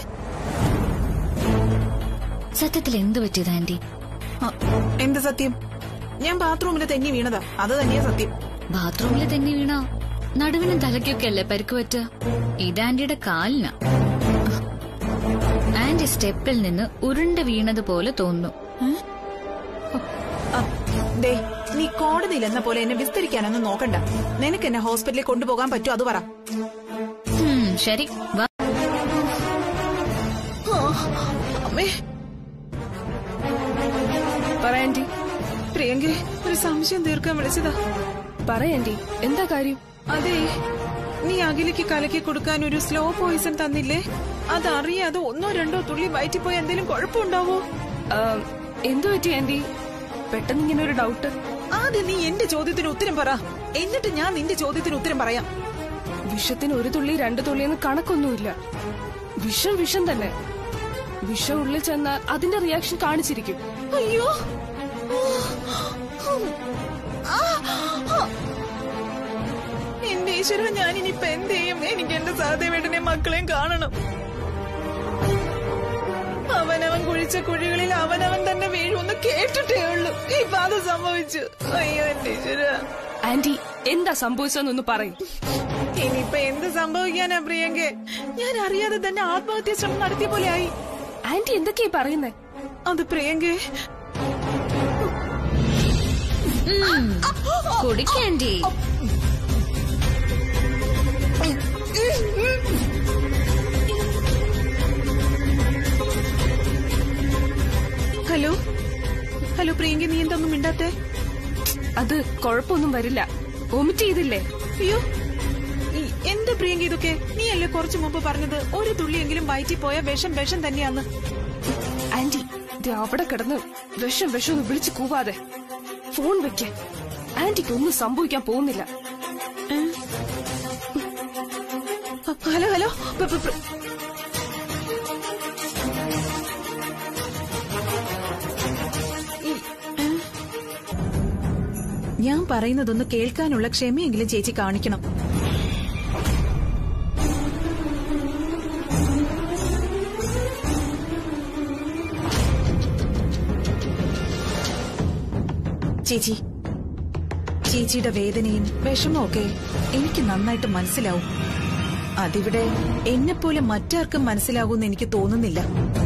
സത്യത്തിൽ എന്ത് പറ്റിയത് ആന്റി ആ, എന്ത് സത്യം ഞാൻ ബാത്റൂമിൽ തെന്നി വീണതാ അത് തന്നെയാ സത്യം ബാത്റൂമിൽ തന്നെ വീണ നടുവിനും തലയ്ക്കൊക്കെ അല്ലേ പരിക്ക് പറ്റുക ഇത് ആന്റിയുടെ കാലിനാ ആന്റി സ്റ്റെപ്പിൽ നിന്ന് ഉരുണ്ട് വീണതുപോലെ തോന്നുന്നു ആ, ദേ നീ കോടതിയിൽ എന്ന പോലെ എന്നെ വിസ്തരിക്കാനൊന്നും നോക്കണ്ട നിനക്ക് എന്നെ ഹോസ്പിറ്റലിൽ കൊണ്ടുപോകാൻ പറ്റുമോ അത് പറ ഉം, ശരി വാ അമ്മേ പറയാൻറ്റി പ്രിയങ്കെ ഒരു സംശയം തീർക്കാൻ വിളിച്ചതാ പറയാൻറ്റി എന്താ കാര്യം അതെ നീ അഖിലേക്ക് കലക്കി കൊടുക്കാൻ ഒരു സ്ലോ പോയിസൺ തന്നില്ലേ അതറിയാതെ ഒന്നോ രണ്ടോ തുള്ളി വയറ്റിപ്പോയി എന്തെങ്കിലും കുഴപ്പമുണ്ടാവോ എന്തു പറ്റി ആന്റി പെട്ടെന്ന് ഇങ്ങനെ ഒരു ഡൗട്ട് ആദ്യം നീ എന്റെ ചോദ്യത്തിന് ഉത്തരം പറ എന്നിട്ട് ഞാൻ നിന്റെ ചോദ്യത്തിന് ഉത്തരം പറയാം വിഷത്തിന് ഒരു തുള്ളി രണ്ട് തുള്ളിയെന്ന് കണക്കൊന്നുമില്ല വിഷം വിഷം തന്നെ വിഷം ഉള്ളിൽ ചെന്നാൽ അതിന്റെ റിയാക്ഷൻ കാണിച്ചിരിക്കും അയ്യോ എന്റെ ഈശ്വര ഞാൻ ഇനിയിപ്പൊ എന്ത് ചെയ്യും എനിക്ക് എന്റെ സഹദേവേട്ടനെ മക്കളെയും കാണണം അവനവൻ കുഴിച്ച കുഴികളിൽ അവനവൻ തന്നെ വീഴുമെന്ന് കേട്ടിട്ടേ ഉള്ളൂ ഇപ്പൊ അത് സംഭവിച്ചു അയ്യോ എന്റെ ഈശ്വര ആന്റി എന്താ സംഭവിച്ചതെന്നൊന്ന് പറയും ഇനിയിപ്പൊ എന്ത് സംഭവിക്കാനാ പ്രിയങ്കെ ഞാൻ അറിയാതെ തന്നെ ആത്മഹത്യാ ശ്രമം നടത്തിയ പോലെ ആയി ആന്റി എന്തൊക്കെയാ പറയുന്നേ അത് പ്രിയങ്കെ കുടിക്കാൻറ്റി അത് കുഴപ്പമൊന്നും വരില്ല വൊമിറ്റ് ചെയ്തില്ലേ അയ്യോ ഈ- എന്താ പ്രിയങ്ക ഇതൊക്കെ നീ അല്ലേ കുറച്ചു മുമ്പ് പറഞ്ഞത് ഒരു തുള്ളിയെങ്കിലും വയറ്റിൽ പോയ വിഷം വിഷം തന്നെയാന്ന് ആന്റി ദേ അവിടെ കിടന്ന് വിഷം വിഷം എന്ന് വിളിച്ചു കൂവാതെ ഫോൺ വെക്ക ആന്റിക്ക് ഒന്നും സംഭവിക്കാൻ പോകുന്നില്ല ഹലോ ഹലോ പ- പ- പ- ഈ- ഏ? ഞാൻ പറയുന്നതൊന്ന് കേൾക്കാനുള്ള ക്ഷമയെങ്കിലും ചേച്ചി കാണിക്കണം ചേച്ചി ചേച്ചിയുടെ വേദനയും വിഷമവും ഒക്കെ എനിക്ക് നന്നായിട്ട് മനസ്സിലാവും അതിവിടെ എന്നെപ്പോലെ മറ്റാർക്കും മനസ്സിലാകുമെന്ന് എനിക്ക് തോന്നുന്നില്ല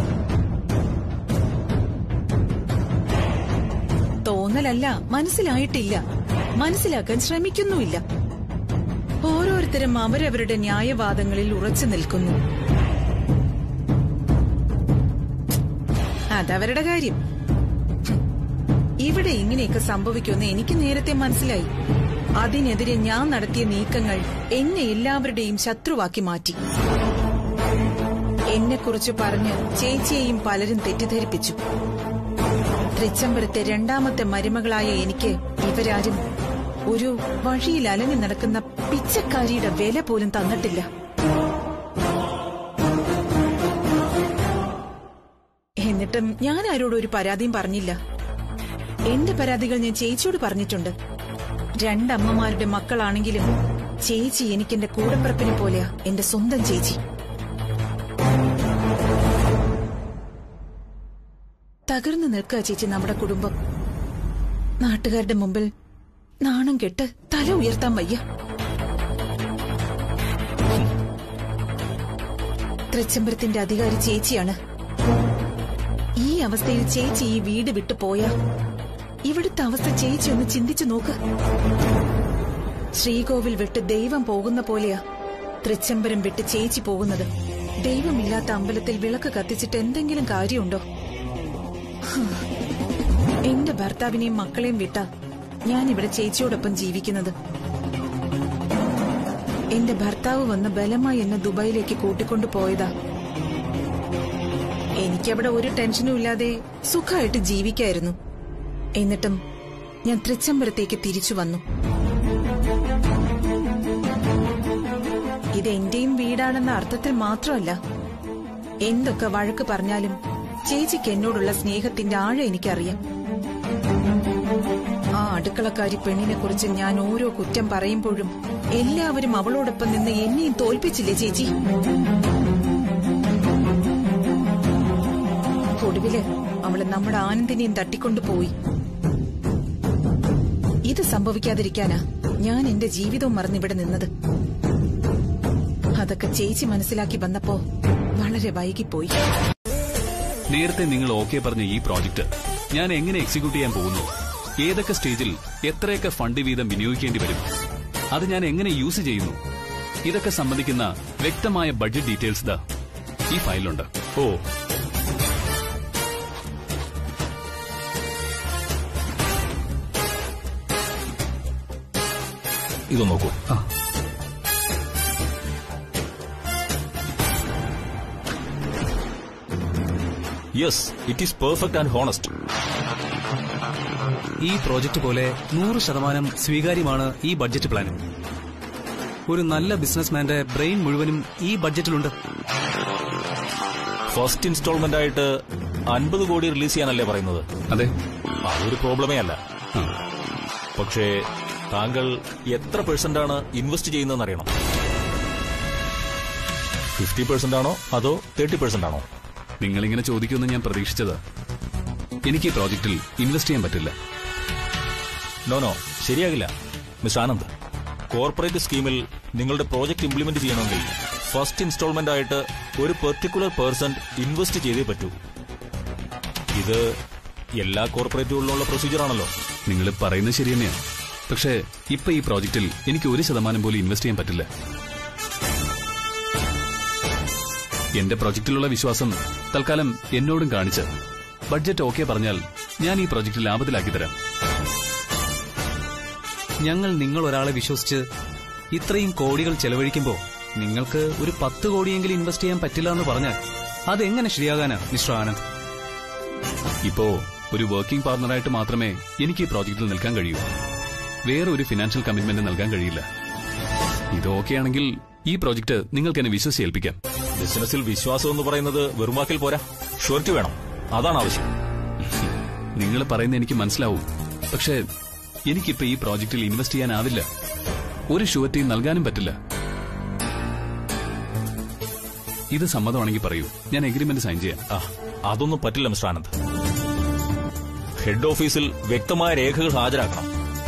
തോന്നലല്ല മനസ്സിലായിട്ടില്ല മനസ്സിലാക്കാൻ ശ്രമിക്കുന്നുമില്ല ഓരോരുത്തരും അവരവരുടെ ന്യായവാദങ്ങളിൽ ഉറച്ചു നിൽക്കുന്നു അതവരുടെ കാര്യം ഇവിടെ ഇങ്ങനെയൊക്കെ സംഭവിക്കുമെന്ന് എനിക്ക് നേരത്തെ മനസ്സിലായി അതിനെതിരെ ഞാൻ നടത്തിയ നീക്കങ്ങൾ എന്നെ എല്ലാവരുടെയും ശത്രുവാക്കി മാറ്റി എന്നെക്കുറിച്ച് പറഞ്ഞ് ചേച്ചിയെയും പലരും തെറ്റിദ്ധരിപ്പിച്ചു തൃച്ചംബരത്തെ രണ്ടാമത്തെ മരുമകളായ എനിക്ക് ഇവരാരും ഒരു വഴിയിൽ അലഞ്ഞു നടക്കുന്ന പിച്ചക്കാരിയുടെ വില പോലും തന്നിട്ടില്ല എന്നിട്ടും ഞാൻ ആരോടും ഒരു പരാതിയും പറഞ്ഞില്ല എന്റെ പരാതികൾ ഞാൻ ചേച്ചിയോട് പറഞ്ഞിട്ടുണ്ട് രണ്ടമ്മമാരുടെ മക്കളാണെങ്കിലും ചേച്ചി എനിക്കെന്റെ കൂടപ്പിറപ്പിനെ പോലെയാ എന്റെ സ്വന്തം ചേച്ചി തകർന്നു നിൽക്കുക ചേച്ചി നമ്മുടെ കുടുംബം നാട്ടുകാരുടെ മുമ്പിൽ നാണം കെട്ട് തല ഉയർത്താൻ വയ്യ തൃച്ചംബരത്തിന്റെ അധികാരി ചേച്ചിയാണ് ഈ അവസ്ഥയിൽ ചേച്ചി ഈ വീട് വിട്ടു പോയാ ഇവിടുത്തെ അവസ്ഥ ചേച്ചി ഒന്ന് ചിന്തിച്ചു നോക്ക് ശ്രീകോവിൽ വിട്ട് ദൈവം പോകുന്ന പോലെയാ തൃച്ചംബരം വിട്ട് ചേച്ചി പോകുന്നത് ദൈവമില്ലാത്ത അമ്പലത്തിൽ വിളക്ക് കത്തിച്ചിട്ട് എന്തെങ്കിലും കാര്യമുണ്ടോ ഹും. എന്റെ ഭർത്താവിനെയും മക്കളെയും വിട്ട ഞാൻ ഇവിടെ ചേച്ചിയോടൊപ്പം ജീവിക്കുന്നത് എന്റെ ഭർത്താവ് വന്ന് ബലമായി എന്നെ ദുബായിലേക്ക് കൂട്ടിക്കൊണ്ടു പോയതാ എനിക്കവിടെ ഒരു ടെൻഷനും ഇല്ലാതെ സുഖമായിട്ട് ജീവിക്കായിരുന്നു എന്നിട്ടും ഞാൻ തൃച്ചംബരത്തേക്ക് തിരിച്ചു വന്നു ഇത് എന്റെയും വീടാണെന്ന അർത്ഥത്തിൽ മാത്രമല്ല എന്തൊക്കെ വഴക്ക് പറഞ്ഞാലും ചേച്ചിക്ക് എന്നോടുള്ള സ്നേഹത്തിന്റെ ആഴം എനിക്കറിയാം ആ അടുക്കളക്കാരി പെണ്ണിനെ കുറിച്ച് ഞാൻ ഓരോ കുറ്റം പറയുമ്പോഴും എല്ലാവരും അവളോടൊപ്പം നിന്ന് എന്നെയും തോൽപ്പിച്ചില്ലേ ചേച്ചി ഒടുവില് അവള് നമ്മുടെ ആനന്ദിനെയും തട്ടിക്കൊണ്ടുപോയി ഇത് സംഭവിക്കാതിരിക്കാനാ ഞാൻ എന്റെ ജീവിതവും മറന്നിവിടെ നിന്നത് അതൊക്കെ ചേച്ചി മനസ്സിലാക്കി വന്നപ്പോ വളരെ വൈകിപ്പോയി നേരത്തെ നിങ്ങൾ ഓക്കെ പറഞ്ഞ ഈ പ്രോജക്റ്റ് ഞാൻ എങ്ങനെ എക്സിക്യൂട്ട് ചെയ്യാൻ പോകുന്നു ഏതൊക്കെ സ്റ്റേജിൽ എത്രയൊക്കെ ഫണ്ട് വീതം വിനിയോഗിക്കേണ്ടി വരും അത് ഞാൻ എങ്ങനെ യൂസ് ചെയ്യുന്നു ഇതൊക്കെ സംബന്ധിക്കുന്ന വ്യക്തമായ ബഡ്ജറ്റ് ഡീറ്റെയിൽസ് ദാ ഈ ഫയലിലുണ്ട് ഓ ഇത് നോക്കൂ yes it is perfect and honest ഈ പ്രോജക്റ്റ് പോലെ നൂറ് ശതമാനം സ്വീകാര്യമാണ് ഈ ബഡ്ജറ്റ് പ്ലാൻ ഒരു നല്ല ബിസിനസ്മാന്റെ ബ്രെയിൻ മുഴുവനും ഈ ബഡ്ജറ്റിലുണ്ട് ഫസ്റ്റ് ഇൻസ്റ്റാൾമെന്റ് ആയിട്ട് അൻപത് കോടി റിലീസ് ചെയ്യാനല്ലേ പറയുന്നത് അതെ അതൊരു പ്രോബ്ലമേ അല്ല പക്ഷേ താങ്കൾ എത്ര പെർസെന്റ് ആണ് ഇൻവെസ്റ്റ് ചെയ്യുന്നതെന്ന് അറിയണം ഫിഫ്റ്റി പെർസെന്റ് ആണോ അതോ തേർട്ടി പെർസെന്റ് ആണോ നിങ്ങളിങ്ങനെ ചോദിക്കുമെന്ന് ഞാൻ പ്രതീക്ഷിച്ചത് എനിക്ക് ഈ പ്രോജക്റ്റിൽ ഇൻവെസ്റ്റ് ചെയ്യാൻ പറ്റില്ല നോ നോ ശരിയാകില്ല മിസ് ആനന്ദ് കോർപ്പറേറ്റ് സ്കീമിൽ നിങ്ങളുടെ പ്രോജക്റ്റ് ഇംപ്ലിമെന്റ് ചെയ്യണമെങ്കിൽ ഫസ്റ്റ് ഇൻസ്റ്റാൾമെന്റ് ആയിട്ട് ഒരു പെർട്ടിക്കുലർ പേഴ്സൺ ഇൻവെസ്റ്റ് ചെയ്തേ പറ്റൂ ഇത് എല്ലാ കോർപ്പറേറ്റുകളിലുള്ള പ്രൊസീജിയർ ആണല്ലോ നിങ്ങൾ പറയുന്നത് ശരി തന്നെയാണ് പക്ഷേ ഇപ്പൊ ഈ പ്രോജക്റ്റിൽ എനിക്ക് ഒരു ശതമാനം പോലും ഇൻവെസ്റ്റ് ചെയ്യാൻ പറ്റില്ല എന്റെ പ്രോജക്റ്റിലുള്ള വിശ്വാസം തൽക്കാലം എന്നോടും കാണിച്ച് ബഡ്ജറ്റ് ഓക്കെ പറഞ്ഞാൽ ഞാൻ ഈ പ്രോജക്റ്റ് ലാഭത്തിലാക്കി തരാം ഞങ്ങൾ നിങ്ങൾ ഒരാളെ വിശ്വസിച്ച് ഇത്രയും കോടികൾ ചെലവഴിക്കുമ്പോൾ നിങ്ങൾക്ക് ഒരു പത്ത് കോടിയെങ്കിലും ഇൻവെസ്റ്റ് ചെയ്യാൻ പറ്റില്ല എന്ന് പറഞ്ഞാൽ അതെങ്ങനെ ശരിയാകാനാ മിസ്റ്റർ ആനന്ദ് ഇപ്പോ ഒരു വർക്കിംഗ് പാർട്ണറായിട്ട് മാത്രമേ എനിക്ക് ഈ പ്രോജക്റ്റിൽ നിൽക്കാൻ കഴിയൂ വേറെ ഒരു ഫിനാൻഷ്യൽ കമ്മിറ്റ്മെന്റ് നൽകാൻ കഴിയില്ല ഇത് ഓക്കെ ആണെങ്കിൽ ഈ പ്രോജക്റ്റ് നിങ്ങൾക്ക് എന്നെ വിശ്വസിച്ച് ഏൽപ്പിക്കാം ബിസിനസ്സിൽ വിശ്വാസം എന്ന് പറയുന്നത് വെറും വാക്കിൽ പോരാ ഷുവർട്ടി വേണം അതാണ് ആവശ്യം നിങ്ങൾ പറയുന്നത് എനിക്ക് മനസ്സിലാവും പക്ഷേ എനിക്കിപ്പോ ഈ പ്രോജക്റ്റിൽ ഇൻവെസ്റ്റ് ചെയ്യാനാവില്ല ഒരു ഷുവർട്ടിയും നൽകാനും പറ്റില്ല ഇത് സമ്മതമാണെങ്കിൽ പറയൂ ഞാൻ എഗ്രിമെന്റ് സൈൻ ചെയ്യാം ആ അതൊന്നും പറ്റില്ല മിസ്റ്റർ ആനന്ദ് ഹെഡ് ഓഫീസിൽ വ്യക്തമായ രേഖകൾ ഹാജരാക്കണം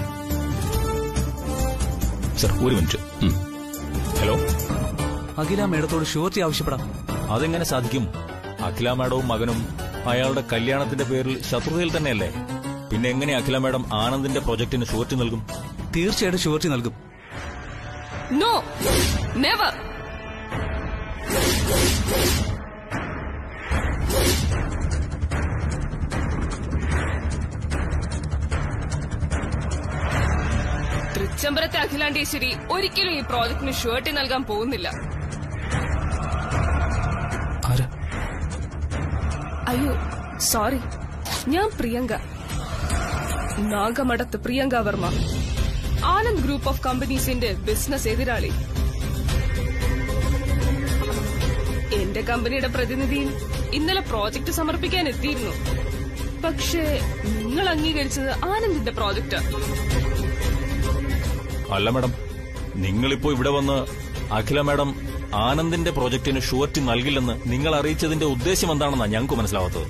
സർ ഒരു മിനിറ്റ് ഹലോ അഖില മേഡത്തോട് ഷുവർട്ടി ആവശ്യപ്പെടാം അതെങ്ങനെ സാധിക്കും അഖില മാഡവും മകനും അയാളുടെ കല്യാണത്തിന്റെ പേരിൽ ശത്രുതയിൽ തന്നെയല്ലേ പിന്നെ എങ്ങനെ അഖില മാഡം ആനന്ദിന്റെ പ്രൊജക്ടിന് ഷുവർട്ടി നൽകും തീർച്ചയായിട്ടും ഷുവർട്ടി നൽകും നോ നെവർ തൃച്ചംബരത്തെ അഖിലാണ്ടേശ്വരി ഒരിക്കലും ഈ പ്രോജക്ടിന് ഷുവർട്ടി നൽകാൻ പോകുന്നില്ല അയ്യോ സോറി ഞാൻ പ്രിയങ്ക നാഗമഠത്ത് പ്രിയങ്ക വർമ്മ ആനന്ദ് ഗ്രൂപ്പ് ഓഫ് കമ്പനീസിന്റെ ബിസിനസ് എതിരാളി എന്റെ കമ്പനിയുടെ പ്രതിനിധിയും ഇന്നലെ പ്രോജക്ട് സമർപ്പിക്കാൻ എത്തിയിരുന്നു പക്ഷേ നിങ്ങൾ അംഗീകരിച്ചത് ആനന്ദിന്റെ പ്രോജക്റ്റ് അല്ല മാഡം നിങ്ങളിപ്പോ ഇവിടെ വന്ന് അഖില മാഡം ആനന്ദിന്റെ പ്രൊജക്ടിന് ഷുവർട്ടി നൽകില്ലെന്ന് നിങ്ങൾ അറിയിച്ചതിന്റെ ഉദ്ദേശം എന്താണെന്നാണ് ഞങ്ങൾക്ക് മനസ്സിലാവാത്തത്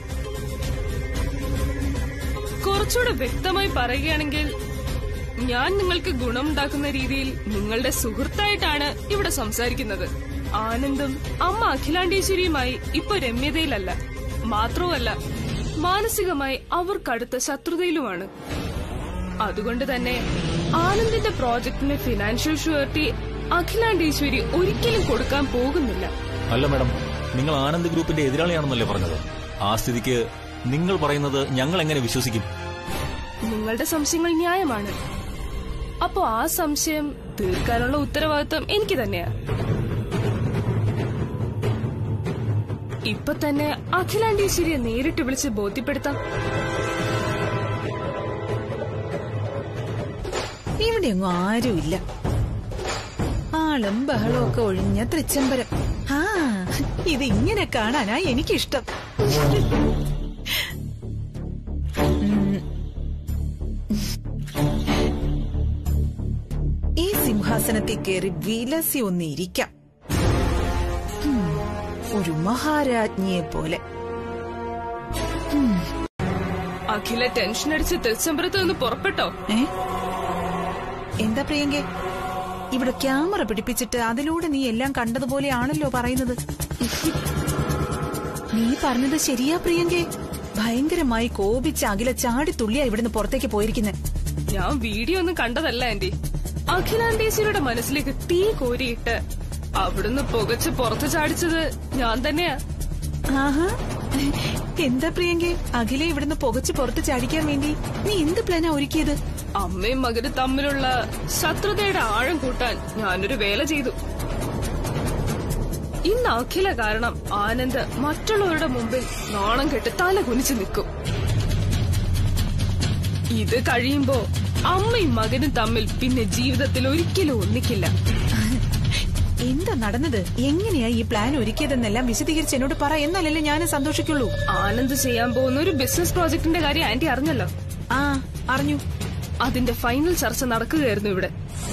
കുറച്ചുകൂടെ വ്യക്തമായി പറയുകയാണെങ്കിൽ ഞാൻ നിങ്ങൾക്ക് ഗുണമുണ്ടാക്കുന്ന രീതിയിൽ നിങ്ങളുടെ സുഹൃത്തായിട്ടാണ് ഇവിടെ സംസാരിക്കുന്നത് ആനന്ദും അമ്മ അഖിലാണ്ടേശ്വരിയുമായി ഇപ്പൊ രമ്യതയിലല്ല മാത്രവുമല്ല മാനസികമായി അവർ കടുത്ത ശത്രുതയിലുമാണ് അതുകൊണ്ട് തന്നെ ആനന്ദിന്റെ പ്രോജക്ടിന് ഫിനാൻഷ്യൽ ഷുവർട്ടി അഖിലാണ്ടേശ്വരി ഒരിക്കലും കൊടുക്കാൻ പോകുന്നില്ല അല്ല മാഡം നിങ്ങൾ ആനന്ദ് ഗ്രൂപ്പിന്റെ എതിരാളിയാണെന്നല്ലേ പറഞ്ഞത് ആ സ്ഥിതിക്ക് നിങ്ങൾ പറയുന്നത് ഞങ്ങൾ എങ്ങനെ വിശ്വസിക്കും നിങ്ങളുടെ സംശയങ്ങൾ ന്യായമാണ് അപ്പോ ആ സംശയം തീർക്കാനുള്ള ഉത്തരവാദിത്വം എനിക്ക് തന്നെയാ ഇപ്പൊ തന്നെ അഖിലാണ്ടേശ്വരിയെ നേരിട്ട് വിളിച്ച് ബോധ്യപ്പെടുത്താം ഇവിടെയൊന്നും ആരുമില്ല ആളും ബഹളവും ഒക്കെ ഒഴിഞ്ഞ തൃച്ചംബരം ആ ഇതിങ്ങനെ കാണാനാ എനിക്കിഷ്ടം ഉം. ഈ സിംഹാസനത്തിൽ കയറി വിലസി ഒന്ന് ഇരിക്കാം ഉം. ഒരു മഹാരാജ്ഞിയെ പോലെ അഖില ടെൻഷൻ അടിച്ച് തൃച്ചംബരത്ത് നിന്ന് പുറപ്പെട്ടോ ഏ എന്താ പ്രിയങ്കെ ഇവിടെ ക്യാമറ പിടിപ്പിച്ചിട്ട് അതിലൂടെ നീ എല്ലാം കണ്ടതുപോലെയാണല്ലോ പറയുന്നത് നീ പറഞ്ഞത് ശരിയാ പ്രിയങ്കെ ഭയങ്കരമായി കോപിച്ച് അഖില ചാടി തുള്ളിയാ ഇവിടുന്ന് പുറത്തേക്ക് പോയിരിക്കുന്നത് ഞാൻ വീഡിയോ ഒന്നും കണ്ടതല്ല ആന്റി അഖിലാണ്ടേശ്വരിയുടെ മനസ്സിലേക്ക് തീ കോരിയിട്ട് അവിടുന്ന് പുകച്ച് പുറത്തു ചാടിച്ചത് ഞാൻ തന്നെയാ ആഹാ എന്താ പ്രിയങ്കെ അഖില ഇവിടുന്ന് പുകച്ച് പുറത്ത് ചാടിക്കാൻ വേണ്ടി നീ എന്ത് പ്ലാനാ ഒരുക്കിയത് അമ്മയും മകനും തമ്മിലുള്ള ശത്രുതയുടെ ആഴം കൂട്ടാൻ ഞാനൊരു വേല ചെയ്തു ഇന്ന് അഖില കാരണം ആനന്ദ് മറ്റുള്ളവരുടെ മുമ്പിൽ നാണം കെട്ട് തല കുനിച്ചു നിൽക്കും ഇത് കഴിയുമ്പോ അമ്മയും മകനും തമ്മിൽ പിന്നെ ജീവിതത്തിൽ ഒരിക്കലും ഒന്നിക്കില്ല എന്താ നടന്നത് എങ്ങനെയാ ഈ പ്ലാൻ ഒരുക്കിയതെന്നെല്ലാം വിശദീകരിച്ച് എന്നോട് പറ എന്നാലല്ലേ ഞാൻ സന്തോഷിക്കുള്ളൂ ആനന്ദ് ചെയ്യാൻ പോകുന്ന ഒരു ബിസിനസ് പ്രോജക്ടിന്റെ കാര്യം ആന്റി അറിഞ്ഞല്ലോ ആ അറിഞ്ഞു അതിന്റെ ഫൈനൽ ചർച്ച നടക്കുകയായിരുന്നു ഇവിടെ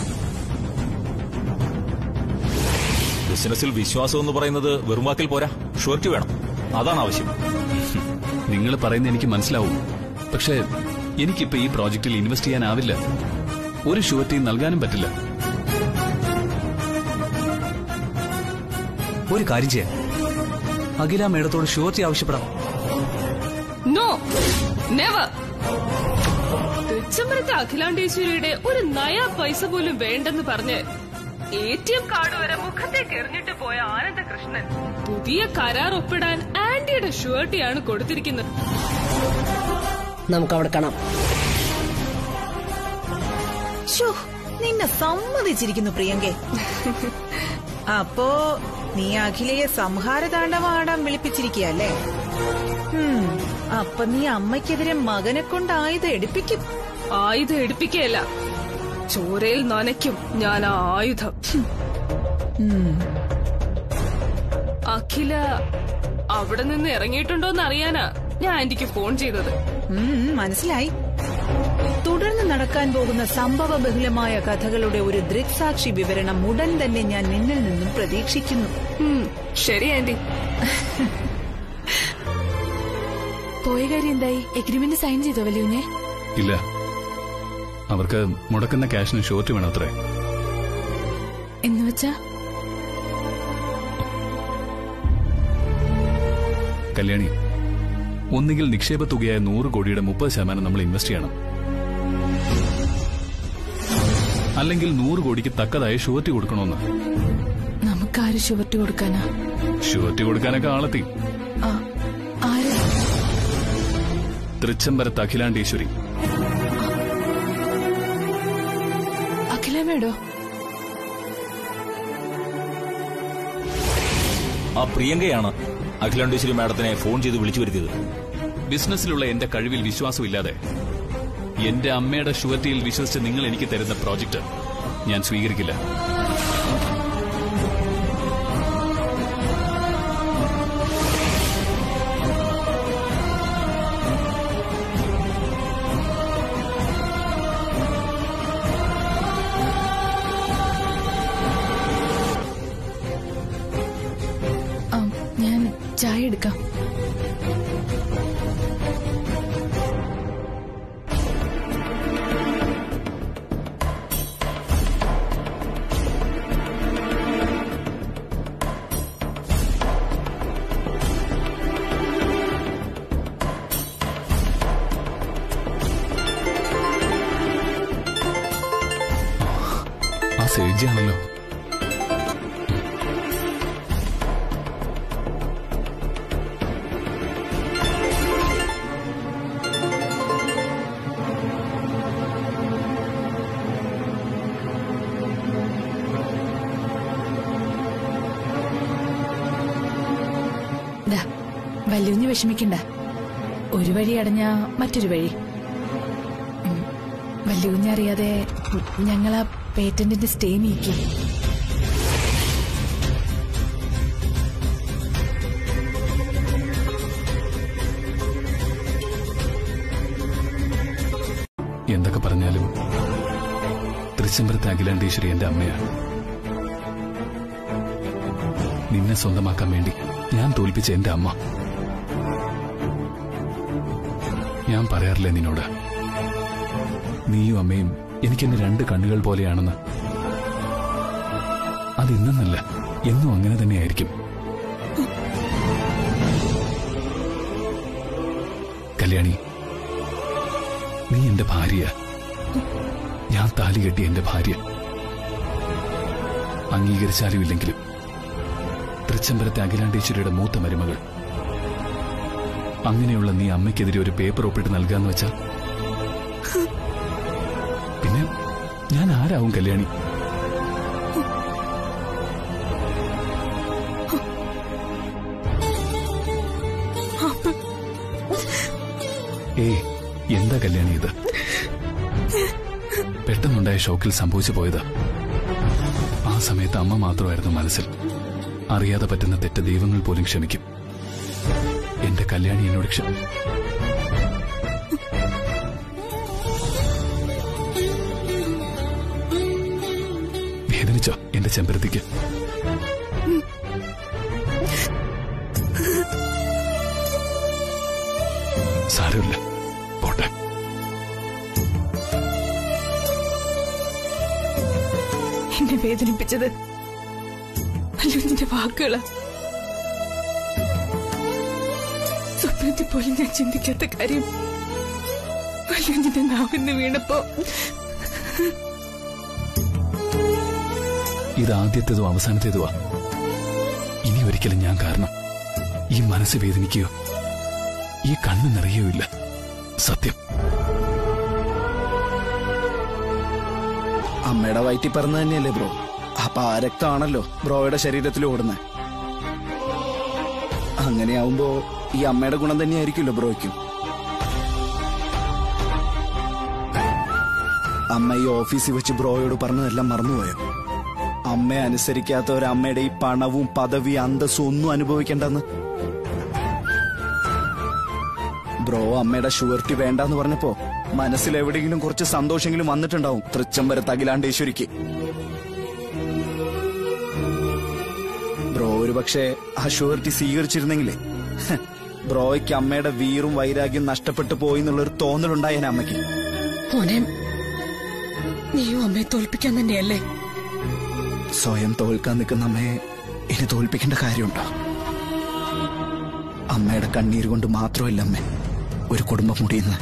ബിസിനസ്സിൽ വിശ്വാസം എന്ന് പറയുന്നത് വെറും വാക്കിൽ പോരാ ഷുവർട്ടി വേണം അതാണ് ആവശ്യം നിങ്ങൾ പറയുന്നത് എനിക്ക് മനസ്സിലാവും പക്ഷേ എനിക്കിപ്പോ ഈ പ്രോജക്റ്റിൽ ഇൻവെസ്റ്റ് ചെയ്യാനാവില്ല ഒരു ഷുവർട്ടിയും നൽകാനും പറ്റില്ല ഒരു കാര്യം ചെയ്യാം അഖില മേഡത്തോട് ഷുവർട്ടി ആവശ്യപ്പെടാം നോ നെവർ തൃച്ചംബരത്തെ അഖിലാണ്ടേശ്വരിയുടെ ഒരു നയാ പൈസ പോലും വേണ്ടെന്ന് പറഞ്ഞ് എ ടി എം കാർഡ് വരെ മുഖത്തേക്ക് എറിഞ്ഞിട്ട് പോയ ആനന്ദകൃഷ്ണൻ പുതിയ കരാർ ഒപ്പിടാൻ ആന്റിയുടെ ഷുവർട്ടിയാണ് കൊടുത്തിരിക്കുന്നത് നമുക്ക് അവിടെ കാണാം ഷോ നിന്നെ സമ്മതിച്ചിരിക്കുന്നു പ്രിയങ്കെ അപ്പോ നീ അഖിലയെ സംഹാരതാണ്ഡവം ആടാൻ വിളിപ്പിച്ചിരിക്കയല്ലേ ഉം, അപ്പൊ നീ അമ്മയ്ക്കെതിരെ മകനെ കൊണ്ട് ആയുധം എടുപ്പിക്കും ആയുധം എടുപ്പിക്കുകയല്ല ചോരയിൽ നനയ്ക്കും ഞാൻ ആ ആയുധം ഉം. അഖില അവിടെ നിന്ന് ഇറങ്ങിയിട്ടുണ്ടോന്ന് അറിയാനാ ഞാൻ ആന്റിക്ക് ഫോൺ ചെയ്തത് ഉം, മനസ്സിലായി തുടർന്ന് നടക്കാൻ പോകുന്ന സംഭവ ബഹുലമായ കഥകളുടെ ഒരു ദൃക്സാക്ഷി വിവരണം ഉടൻ തന്നെ ഞാൻ നിന്നിൽ നിന്നും പ്രതീക്ഷിക്കുന്നു ഉം, ശരി ആന്റി പോയ കാര്യം എന്തായി എഗ്രിമെന്റ് സൈൻ ചെയ്തോ വലിയുഞ്ഞെ ഇല്ല അവർക്ക് മുടക്കുന്ന ക്യാഷിന് ഷോർട്ട് വേണം അത്രേ എന്ന് വെച്ചാ കല്യാണി ഒന്നുകിൽ നിക്ഷേപ തുകയായ നൂറ് കോടിയുടെ മുപ്പത് ശതമാനം നമ്മൾ ഇൻവെസ്റ്റ് ചെയ്യണം അല്ലെങ്കിൽ നൂറ് കോടിക്ക് തക്കതായ ഷുവറ്റി കൊടുക്കണമെന്ന് നമുക്കാര് ഷുവർട്ടി കൊടുക്കാനാ ഷുവറ്റി കൊടുക്കാനൊക്കെ ആളെത്തി ആ, ആര് തൃച്ചംബരത്ത് അഖിലാണ്ടേശ്വരി അഖിലമ്മേടോ ആ പ്രിയങ്കയാണ് അഖിലാണ്ടേശ്വരി മാഡത്തിനെ ഫോൺ ചെയ്ത് വിളിച്ചു വരുത്തിയത് ബിസിനസ്സിലുള്ള എന്റെ കഴിവിൽ വിശ്വാസമില്ലാതെ എന്റെ അമ്മയുടെ ഷുവറ്റിയിൽ വിശ്വസിച്ച് നിങ്ങൾ എനിക്ക് തരുന്ന പ്രോജക്റ്റ് ഞാൻ സ്വീകരിക്കില്ല ആ, ഞാൻ ചായ എടുക്കാം ആ സേജിയാണല്ലോ ദാ വലിയുഞ്ഞ് വിഷമിക്കണ്ട ഒരു വഴി അടഞ്ഞ മറ്റൊരു വഴി ഉം, വലിയുഞ്ഞറിയാതെ ഞങ്ങൾ ആ പേറ്റന്റിന്റെ സ്റ്റേ നീക്കി എന്തൊക്കെ പറഞ്ഞാലും തൃച്ചംബരത്തെ അഖിലാണ്ടേശ്വരി എന്റെ അമ്മയാണ് നിന്നെ സ്വന്തമാക്കാൻ വേണ്ടി ഞാൻ തോൽപ്പിച്ച എന്റെ അമ്മ ഞാൻ പറയാറില്ലേ നിന്നോട് നീയും അമ്മയും എനിക്കെന്നെ രണ്ട് കണ്ണുകൾ പോലെയാണെന്ന് അതിന്നല്ല എന്നും അങ്ങനെ തന്നെയായിരിക്കും കല്യാണി നീ എന്റെ ഭാര്യ ഞാൻ താലി കെട്ടിയ എന്റെ ഭാര്യ അംഗീകരിച്ചാലും ഇല്ലെങ്കിലും തൃച്ചംബരത്തെ അഖിലാണ്ടേശ്വരിയുടെ മൂത്ത മരുമകൾ അങ്ങനെയുള്ള നീ അമ്മയ്ക്കെതിരെ ഒരു പേപ്പർ ഒപ്പിട്ട് നൽകാന്ന് വെച്ചാ പിന്നെ ഞാൻ ആരാവും കല്യാണി ഏയ് എന്താ കല്യാണി ഇത് പെട്ടെന്നുണ്ടായ ഷോക്കിൽ സംഭവിച്ചു പോയത് ആ സമയത്ത് അമ്മ മാത്രമായിരുന്നു മനസ്സിൽ അറിയാതെ പറ്റുന്ന തെറ്റ് ദൈവങ്ങൾ പോലും ക്ഷമിക്കും എന്റെ കല്യാണി എന്നോട് ക്ഷ വേദനിച്ചോ എന്റെ ചെമ്പരത്തിക്ക് സാരമില്ല പോട്ടെ എന്നെ വേദനിപ്പിച്ചത് വലിയുഞ്ഞിന്റെ വാക്കുകളാ സ്വപ്നത്തിൽ പോലും ഞാൻ ചിന്തിക്കാത്ത കാര്യം വലിയുഞ്ഞിന്റെ നാവിന്ന് വീണപ്പോ ഇത് ആദ്യത്തേതോ അവസാനത്തേതുവാ ഇനി ഒരിക്കലും ഞാൻ കാരണം ഈ മനസ്സ് വേദനിക്കുകയോ ഈ കണ്ണ് നിറയുകയോ ഇല്ല സത്യം അമ്മയുടെ വയറ്റിൽ പറഞ്ഞ തന്നെയല്ലേ ബ്രോ അപ്പൊ ആ രക്തമാണല്ലോ ബ്രോയുടെ ശരീരത്തിൽ ഓടുന്നത് അങ്ങനെയാവുമ്പോ ഈ അമ്മയുടെ ഗുണം തന്നെയായിരിക്കുമല്ലോ ബ്രോയ്ക്കും അമ്മ ഈ ഓഫീസിൽ വെച്ച് ബ്രോയോട് പറഞ്ഞതെല്ലാം മറന്നുപോയോ അമ്മയെ അനുസരിക്കാത്ത ഒരു അമ്മയുടെ ഈ പണവും പദവി അന്തസ്സും ഒന്നും അനുഭവിക്കണ്ടെന്ന് ബ്രോ അമ്മയുടെ ഷുവർട്ടി വേണ്ടെന്ന് പറഞ്ഞപ്പോ മനസ്സിൽ എവിടെയെങ്കിലും കുറച്ച് സന്തോഷെങ്കിലും വന്നിട്ടുണ്ടാവും തൃച്ചംബര തകിലാണ്ടേശ്വരിക്ക് ബ്രോ ഒരു പക്ഷേ ആ ഷുവർട്ടി സ്വീകരിച്ചിരുന്നെങ്കിലേ ഹ്, ബ്രോയ്ക്ക് അമ്മയുടെ വീറും വൈരാഗ്യം നഷ്ടപ്പെട്ടു പോയി എന്നുള്ളൊരു തോന്നലുണ്ടായേനെ അമ്മയ്ക്ക് മോനെ നീയും അമ്മയെ തോൽപ്പിക്കാൻ തന്നെയല്ലേ സ്വയം തോൽക്കാൻ നിൽക്കുന്ന അമ്മയെ ഇനി തോൽപ്പിക്കേണ്ട കാര്യമുണ്ടോ അമ്മയുടെ കണ്ണീര് കൊണ്ട് മാത്രമല്ല അമ്മ ഒരു കുടുംബം മുടിയുന്നത്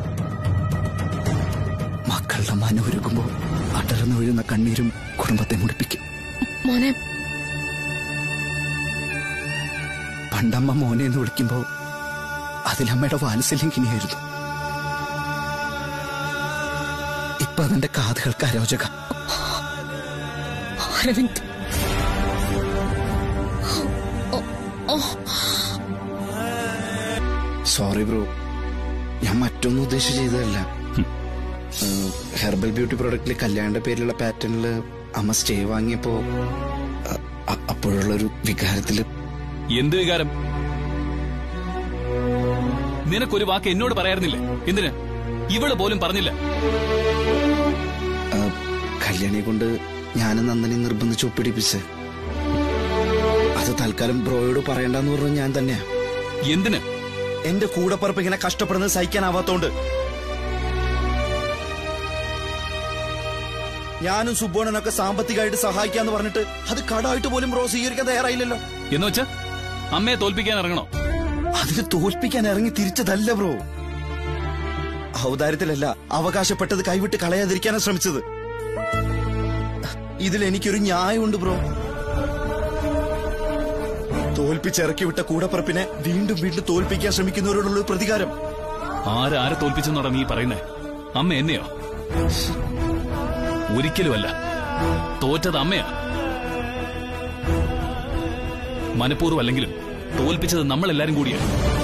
മക്കളുടെ മന ഒരുക്കുമ്പോ അടർന്നു വീഴുന്ന കണ്ണീരും കുടുംബത്തെ മുടിപ്പിക്കും മോനെ പണ്ടമ്മ മോനെ എന്ന് വിളിക്കുമ്പോ അതിലമ്മയുടെ വാത്സല്യം കിനിയായിരുന്നു ഇപ്പൊ അതിന്റെ കാതുകൾക്ക് അരോചക അരവിന്ദ് സോറി ബ്രോ ഞാൻ മറ്റൊന്നും ഉദ്ദേശിച്ച് ചെയ്തതല്ല ഏഹ്, ഹെർബൽ ബ്യൂട്ടി പ്രൊഡക്റ്റിൽ കല്യാണിന്റെ പേരിലുള്ള പാറ്റേണില് അമ്മ സ്റ്റേ വാങ്ങിയപ്പോ അ- അ- അപ്പോഴുള്ളൊരു വികാരത്തില് എന്ത് വികാരം നിനക്കൊരു വാക്ക് എന്നോട് പറയാറുന്നില്ലേ എന്തിന് ഇവള് പോലും പറഞ്ഞില്ല ഏഹ്, കല്യാണിയെ കൊണ്ട് ഞാനും നന്ദനെ നിർബന്ധിച്ച് ഒപ്പിടിപ്പിച്ച് അത് തൽക്കാലം ബ്രോയോട് പറയണ്ടെന്ന് പറഞ്ഞ ഞാൻ തന്നെയാ എന്തിന് എന്റെ കൂടപ്പറപ്പ് ഇങ്ങനെ കഷ്ടപ്പെടുന്നത് സഹിക്കാനാവാത്തോണ്ട് ഞാനും സുബോണനൊക്കെ സാമ്പത്തികമായിട്ട് സഹായിക്കാന്ന് പറഞ്ഞിട്ട് അത് കടമായിട്ട് പോലും ബ്രോ സ്വീകരിക്കാൻ തയ്യാറായില്ലല്ലോ എന്ന് വെച്ചാ അമ്മയെ തോൽപ്പിക്കാൻ ഇറങ്ങണോ അതിന് തോൽപ്പിക്കാൻ ഇറങ്ങി തിരിച്ചതല്ല ബ്രോ ഔദാര്യത്തിലല്ല അവകാശപ്പെട്ടത് കൈവിട്ട് കളയാതിരിക്കാനാണ് ശ്രമിച്ചത് ഇതിൽ എനിക്കൊരു ന്യായമുണ്ട് ബ്രോ തോൽപ്പിച്ചിറക്കി വിട്ട കൂടപ്പറപ്പിനെ വീണ്ടും വീണ്ടും തോൽപ്പിക്കാൻ ശ്രമിക്കുന്നവരോടുള്ള ഒരു പ്രതികാരം ആരാരെ തോൽപ്പിച്ചെന്നോടാ നീ പറയുന്നേ അമ്മ എന്നെയോ ഒരിക്കലുമല്ല തോറ്റത് അമ്മയാ മനഃപൂർവ്വം അല്ലെങ്കിലും തോൽപ്പിച്ചത് നമ്മളെല്ലാരും കൂടിയാണ്